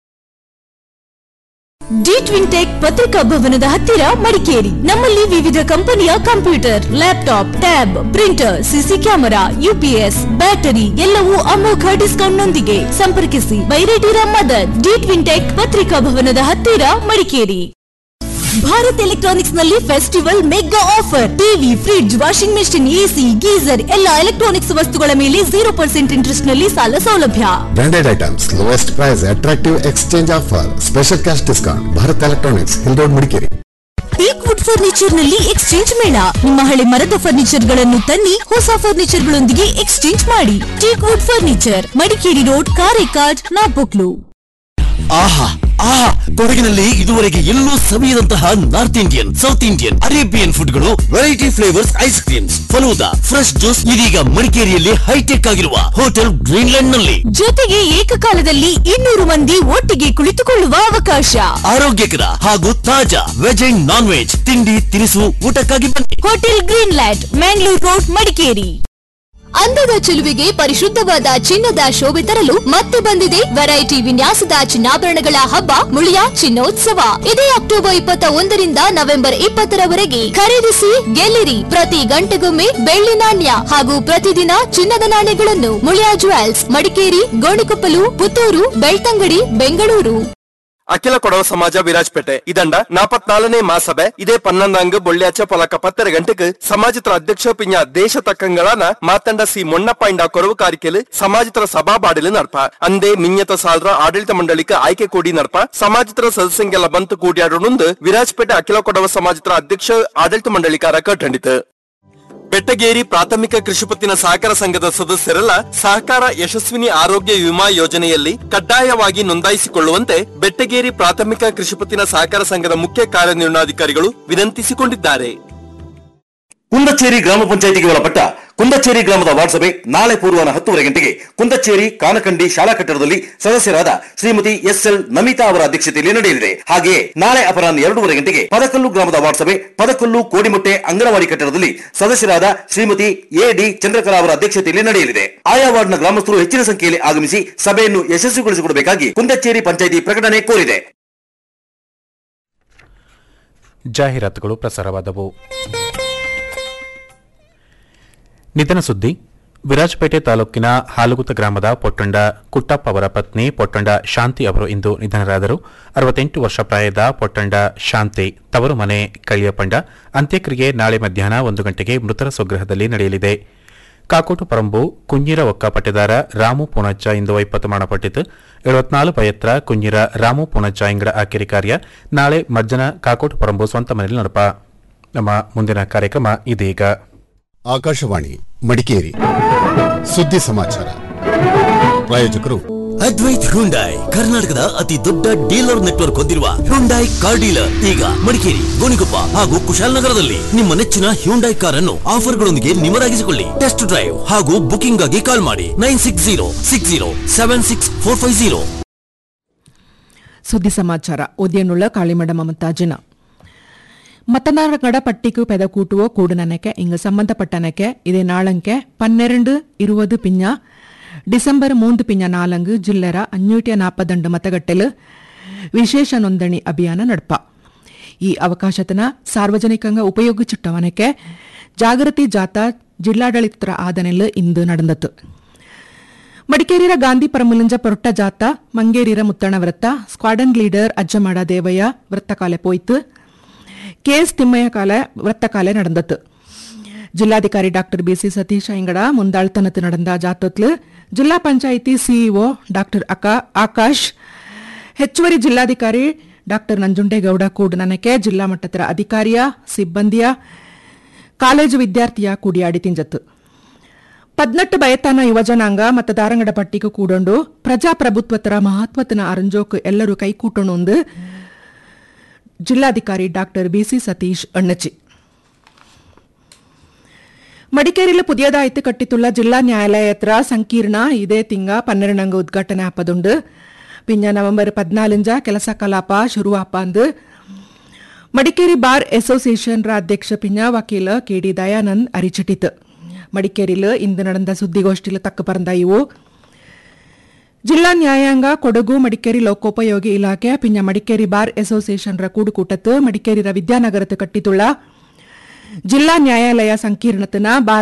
ಡಿ ಟ್ವಿನ್ ಟೆಕ್ ಪತ್ರಿಕಾ ಭವನದ ಹತ್ತಿರ ಮಡಿಕೇರಿ ನಮ್ಮಲ್ಲಿ ವಿವಿಧ ಕಂಪನಿಯ computer laptop tab printer CC camera UPS battery ಎಲ್ಲವೂ ಅಮೋಘ ಡಿಸ್ಕೌಂಟ್ ನೊಂದಿಗೆ ಸಂಪರ್ಕಿಸಿ Bairetira mother D twin tech ಪತ್ರಿಕಾ ಭವನದ ಹತ್ತಿರ ಮಡಿಕೇರಿ ಭಾರತ್ ಎಲೆಕ್ಟ್ರಾನಿಕ್ಸ್ ನಲ್ಲಿ festival mega offer TV fridge washing machine AC geyser ಎಲ್ಲ ಎಲೆಕ್ಟ್ರಾನಿಕ್ಸ್ ವಸ್ತುಗಳ ಮೇಲೆ ಜೀರೋ ಪರ್ಸೆಂಟ್ ಇಂಟ್ರೆಸ್ಟ್ ನಲ್ಲಿ ಸಾಲ ಸೌಲಭ್ಯ Branded items, lowest price, attractive exchange offer, special cash discount. Bharat Electronics, Hill Road, Mudikeri. Teak wood furniture ನಲ್ಲಿ exchange mela ನಿಮ್ಮ ಹಳೆ ಮರದ ಫರ್ನಿಚರ್ ಗಳನ್ನು ತನ್ನಿ ಹೊಸ ಫರ್ನಿಚರ್ ಗಳೊಂದಿಗೆ ಎಕ್ಸ್ಚೇಂಜ್ ಮಾಡಿ teak wood furniture Madikeri road Karekad Napoklu ಆಹಾ ಆಹಾ ಕೊಡಗಿನಲ್ಲಿ ಇದುವರೆಗೆ ಎಲ್ಲೂ ಸವಿಯದಂತಹ north Indian south Indian Arabian ಫುಡ್ಗಳು variety flavours ice creams falooda fresh juice ಇದೀಗ ಮಡಿಕೇರಿಯಲ್ಲಿ ಹೈಟೆಕ್ ಆಗಿರುವ ಹೋಟೆಲ್ ಗ್ರೀನ್ಲ್ಯಾಂಡ್ ನಲ್ಲಿ ಜೊತೆಗೆ ಏಕಕಾಲದಲ್ಲಿ ಇನ್ನೂರು ಮಂದಿ ಒಟ್ಟಿಗೆ ಕುಳಿತುಕೊಳ್ಳುವ ಅವಕಾಶ ಆರೋಗ್ಯಕರ ಹಾಗೂ ತಾಜಾ ವೆಜ್ ಅಂಡ್ ನಾನ್ ವೆಜ್ ತಿಂಡಿ ತಿನಿಸು ಊಟಕ್ಕಾಗಿ ಬನ್ನಿ hotel Greenland Mangalore road Madikeri ಅಂದದ ಚೆಲುವಿಗೆ ಪರಿಶುದ್ಧವಾದ ಚಿನ್ನದ ಶೋಭೆ ತರಲು ಮತ್ತೆ ಬಂದಿದೆ ವೆರೈಟಿ ವಿನ್ಯಾಸದ ಚಿನ್ನಾಭರಣಗಳ ಹಬ್ಬ ಮುಳಿಯ ಚಿನ್ನೋತ್ಸವ ಇದೇ ಅಕ್ಟೋಬರ್ ಇಪ್ಪತ್ತ ಒಂದರಿಂದ ನವೆಂಬರ್ ಇಪ್ಪತ್ತರವರೆಗೆ ಖರೀದಿಸಿ ಗೆಲ್ಲಿರಿ ಪ್ರತಿ ಗಂಟೆಗೊಮ್ಮೆ ಬೆಳ್ಳಿ ನಾಣ್ಯ ಹಾಗೂ ಪ್ರತಿದಿನ ಚಿನ್ನದ ನಾಣ್ಯಗಳನ್ನು ಮುಳಿಯಾ ಜುವೆಲ್ಸ್ ಮಡಿಕೇರಿ ಗೋಣಿಕೊಪ್ಪಲು ಪುತ್ತೂರು ಬೆಳ್ತಂಗಡಿ ಬೆಂಗಳೂರು ಅಖಿಲ ಕೊಡವ ಸಮಾಜ ವಿರಾಜ್ಪೇಟೆ ಇದಂಡ ನಾಪತ್ನಾಲನೇ ಮಾಸಭೆ ಇದೇ ಪನ್ನೊಂದಂಗ್ ಬೊಳ್ಳ್ಯಾಚ ಪೊಲಕ ಪತ್ತರ ಗಂಟೆಗೆ ಸಮಾಜತ್ರ ಅಧ್ಯಕ್ಷ ಪಿಂಜ ದೇಶ ತಕ್ಕಂಗಳಾನ ಮಾತಂಡ ಸಿ ಮೊಣ್ಣಪ್ಪ ಇಂಡ ಕೊರವು ಕಾರಿಕೆಲು ಸಮಾಜತ್ರ ಸಭಾ ಬಾಡಿಲು ನಡ್ಪ ಅಂದೇ ಮಿಂಯತ ಸಾಲ್ರ ಆಡಳಿತ ಮಂಡಳಿಕ ಆಯ್ಕೆ ಕೂಡಿ ನಡ್ಪ ಸಮಾಜತ್ರ ಸದಸ್ಯಂಗೆಲ್ಲ ಬಂತು ಕೂಡಿಯಾಡೋಣಂದು ವಿರಾಜ್ಪೇಟೆ ಅಖಿಲ ಕೊಡವ ಸಮಾಜತ್ರ ಅಧ್ಯಕ್ಷ ಆಡಳಿತ ಮಂಡಳಿಕಾರ ಕಟ್ಟಂಡಿತು ಬೆಟ್ಟಗೇರಿ ಪ್ರಾಥಮಿಕ ಕೃಷಿಪತ್ತಿನ ಸಹಕಾರ ಸಂಘದ ಸದಸ್ಯರೆಲ್ಲ ಸಹಕಾರ ಯಶಸ್ವಿನಿ ಆರೋಗ್ಯ ವಿಮಾ ಯೋಜನೆಯಲ್ಲಿ ಕಡ್ಡಾಯವಾಗಿ ನೋಂದಾಯಿಸಿಕೊಳ್ಳುವಂತೆ ಬೆಟ್ಟಗೇರಿ ಪ್ರಾಥಮಿಕ ಕೃಷಿಪತ್ತಿನ ಸಹಕಾರ ಸಂಘದ ಮುಖ್ಯ ಕಾರ್ಯನಿರ್ವಹಣಾಧಿಕಾರಿಗಳು ವಿನಂತಿಸಿಕೊಂಡಿದ್ದಾರೆ ಕುಂದಚೇರಿ ಗ್ರಾಮ ಪಂಚಾಯಿತಿಗೆ ಒಳಪಟ್ಟ ಕುಂದಚೇರಿ ಗ್ರಾಮದ ವಾರ್ಡ್ ಸಭೆ ನಾಳೆ ಪೂರ್ವಾನ ಹತ್ತುವರೆ ಗಂಟೆಗೆ ಕುಂದಚೇರಿ ಕಾನಕಂಡಿ ಶಾಲಾ ಕಟ್ಟಡದಲ್ಲಿ ಸದಸ್ಯರಾದ ಶ್ರೀಮತಿ ಎಸ್ ಎಲ್ ನಮಿತಾ ಅವರ ಅಧ್ಯಕ್ಷತೆಯಲ್ಲಿ ನಡೆಯಲಿದೆ ಹಾಗೆಯೇ ನಾಳೆ ಅಪರಾಹ್ನ ಎರಡೂವರೆ ಗಂಟೆಗೆ ಪದಕಲ್ಲು ಗ್ರಾಮದ ವಾರ್ಡ್ ಸಭೆ ಪದಕಲ್ಲು ಕೋಡಿಮೊಟ್ಟೆ ಅಂಗನವಾಡಿ ಕಟ್ಟಡದಲ್ಲಿ ಸದಸ್ಯರಾದ ಶ್ರೀಮತಿ ಎ ಡಿ ಚಂದ್ರಕಲಾ ಅವರ ಅಧ್ಯಕ್ಷತೆಯಲ್ಲಿ ನಡೆಯಲಿದೆ ಆಯಾ ವಾರ್ಡ್ನ ಗ್ರಾಮಸ್ಥರು ಹೆಚ್ಚಿನ ಸಂಖ್ಯೆಯಲ್ಲಿ ಆಗಮಿಸಿ ಸಭೆಯನ್ನು ಯಶಸ್ವಿಗೊಳಿಸಿಕೊಡಬೇಕಾಗಿ ಕುಂದಚೇರಿ ಪಂಚಾಯಿತಿ ಪ್ರಕಟಣೆ ಕೋರಿದೆ ಜಾಹೀರಾತುಗಳು ಪ್ರಸಾರವಾದವು ನಿಧನ ಸುದ್ದಿ ವಿರಾಜಪೇಟೆ ತಾಲೂಕಿನ ಹಾಲುಗುತ್ತ ಗ್ರಾಮದ ಪೊಟ್ಟಂಡ ಕುಟ್ಟಪ್ಪ ಅವರ ಪತ್ನಿ ಪೊಟ್ಟಂಡ ಶಾಂತಿ ಅವರು ಇಂದು ನಿಧನರಾದರು ಅರವತ್ತೆಂಟು ವರ್ಷ ಪ್ರಾಯದ ಪೊಟ್ಟಂಡ ಶಾಂತಿ ತವರು ಮನೆ ಕಳಿಯಪಂಡ ಅಂತ್ಯಕ್ರಿಯೆ ನಾಳೆ ಮಧ್ಯಾಹ್ನ ಒಂದು ಗಂಟೆಗೆ ಮೃತರ ಸ್ವಗೃಹದಲ್ಲಿ ನಡೆಯಲಿದೆ ಕಾಕೋಟು ಪರಂಬು ಕುಂಜಿರ ಒಕ್ಕ ಪಟ್ಟೆದಾರ ರಾಮು ಪೂಣಚ್ಚ ಇಂದು ವೈಪತ್ತು ಮಾಡಪಟ್ಟಿತು ಎಳುವತ್ನಾಲು ಪಯತ್ರ ಕುಂಜಿರ ರಾಮು ಪೂಣಚ್ಚ ಇಂಗಡ ಆಕೆರಿ ಕಾರ್ಯ ನಾಳೆ ಮಜ್ಜನ ಕಾಕೋಟು ಪರಂಬು ಸ್ವಂತ ಮನೆಯಲ್ಲಿ ನಡಪ ನಮ್ಮ ಮುಂದಿನ ಕಾರ್ಯಕ್ರಮ ಇದೀಗ ಆಕಾಶವಾಣಿ ಮಡಿಕೇರಿ ಸುದ್ದಿ ಸಮಾಚಾರ ಪ್ರಾಯೋಜಕರು ಅದ್ವೈತ್ ಹ್ಯುಂಡಾಯ್ ಕರ್ನಾಟಕದ ಅತಿ ದೊಡ್ಡ ಡೀಲರ್ ನೆಟ್ವರ್ಕ್ ಹೊಂದಿರುವ ಹ್ಯುಂಡಾಯ್ ಕಾರ್ ಡೀಲರ್ ಈಗ ಮಡಿಕೇರಿ ಗೋಣಿಕೊಪ್ಪ ಹಾಗೂ ಕುಶಾಲನಗರದಲ್ಲಿ ನಿಮ್ಮ ನೆಚ್ಚಿನ ಹ್ಯುಂಡಾಯ್ ಕಾರ್ ಅನ್ನು ಆಫರ್ಗಳೊಂದಿಗೆ ನಿಮರಾಗಿಸಿಕೊಳ್ಳಿ ಟೆಸ್ಟ್ ಡ್ರೈವ್ ಹಾಗೂ ಬುಕಿಂಗ್ ಆಗಿ ಕಾಲ್ ಮಾಡಿ nine six zero six zero seven six four five zero ಸುದ್ದಿ ಸಮಾಚಾರ ಉದಯನುಳ್ಳ ಕಾಳಿಮಡ ಮಮತಾಜಿನ மத்தனாரங்கட பட்டிக்கு பெத கூட்டுவோ கூடுனனக்க இங்கு சம்பந்தப்பட்டனக்க இதே நாளங்க பன்னிரண்டு இருபது பிஞ்ச ಡಿಸೆಂಬರ್ ಮೂಂದು ಪಿಂಜ ನಾಲಂಗು ಜಿಲ್ಲೆರ ಅഞ്ഞൂറ്റി ನಾಪದಂಡು ಮತಗಟ್ಟೆಲು ವಿಶೇಷ ನೋಂದಣಿ ಅಭಿಯಾನ ನಡ್ಪ ಈ ಅವಕಾಶತನ ಸಾರ್ವಜನಿಕಂಗ ಉಪಯೋಗಿಸಿಟ್ಟವನಕ್ಕೆ ಜಾಗೃತಿ ಜಾಥಾ ಜಿಲ್ಲಾಡಳಿತರ ಆದನೆಲ್ ಇಂದು ನಡೆದತು ಮಡಿಕೇರಿರ ಗಾಂಧಿ ಪರಮುಲಂಜ ಪೊರಟ ಜಾಥಾ ಮಂಗೇರಿರ ಮುತ್ತಣ ವೃತ್ತ ಸ್ಕ್ವಾಡನ್ ಲೀಡರ್ ಅಜ್ಜಮಾಡ ದೇವಯ್ಯ ವೃತ್ತಕಾಲೆ ಪೋಯ್ತು ಕೆಎಸ್ ತಿಮ್ಮಯ್ಯ ಕಾಲ ವೃತ್ತಕಾಲೆ நடந்தது ಜಿಲ್ಲಾಧಿಕಾರಿ ಡಾಕ್ಟರ್ ಬಿಸಿ ಸತೀಶ್ ಐಂಗಡ ಮುಂದಾಳ್ತನத்து நடந்த ಜಾಥೋತ್ಲು ಜಿಲ್ಲಾ ಪಂಚಾಯಿತಿ ಸಿಇಒ ಡಾಕ್ಟರ್ ಅಕಾ ಆಕಾಶ್ ಹೆಚ್ಚುವರಿ ಜಿಲ್ಲಾಧಿಕಾರಿ ಡಾಕ್ಟರ್ ನಂಜುಂಡೇಗೌಡ ಕೂಡ ನನಗೆ ಜಿಲ್ಲಾ ಮಟ್ಟದ ಅಧಿಕಾರಿಯ ಸಿಬ್ಬಂದಿಯ ಕಾಲೇಜು ವಿದ್ಯಾರ್ಥಿಯ ಕೂಡಿಯಾಡಿ ತಿಂಜತ್ತು ಪದ್ನೆಟ್ಟು ಬಯತಾನ ಯುವಜನಾಂಗ ಮತದಾರಂಗಡ ಪಟ್ಟಿಗೆ ಕೂಡೊಂಡು ಪ್ರಜಾಪ್ರಭುತ್ವತರ ಮಹತ್ವತನ ಅರಂಜೋಕ್ ಎಲ್ಲರೂ ಕೈ ಕೂಟೊಂಡು ಜಿಲ್ಲಾಧಿಕಾರಿ ಡಾಕ್ടർ ಬಿಸಿ സതീഷ് എണ്ണച്ചി മടിക്കേരിയിൽ പുതിയതായിട്ട് കട്ടിത്തുള്ള ജില്ലാ ന്യായാലയത്ര സങ്കീർണ ഇതേ തിങ്ക പന്ത്രണ്ടംഗ ഉദ്ഘാടന ആപ്പതുണ്ട് പിന്നെ നവംബർ പതിനാലഞ്ച ಕೆಲಸ ಕಲಾಪ ಶುರುವಾಪಂದು ಮಡಿಕೇರಿ ಬಾರ್ ಅಸೋಸಿಯೇಷನ್ ಅಧ್ಯಕ್ಷ ಪಿಂಜ ವಕೀಲ ಕೆಡಿ ದಯಾನಂದ್ ಅರಿಚಿಟ್ಟಿತು ಮಡಿಕೇರಿಲ್ ಇಂದು ನಡೆದ ಸುದ್ದಿಗೋಷ್ಠಿയിൽ ತಕ್ಕ ಪರಂದ ಇವು ಜಿಲ್ಲಾ ನ್ಯಾಯಾಂಗ ಕೊಡಗು ಮಡಿಕೇರಿ ಲೋಕೋಪಯೋಗಿ ಇಲಾಖೆ ಪಿಂಜ ಮಡಿಕೇರಿ ಬಾರ್ ಅಸೋಸಿಯೇಷನ್ ರ ಕೂಡುಕೂಟತ್ತು ಮಡಿಕೇರಿರ ವಿದ್ಯಾನಗರത്ത് ಕಟ್ಟಿತುಳ್ಳ ಜಿಲ್ಲಾ ನ್ಯಾಯಾಲಯ ಸಂಕೀರ್ಣತನ ಬಾರ್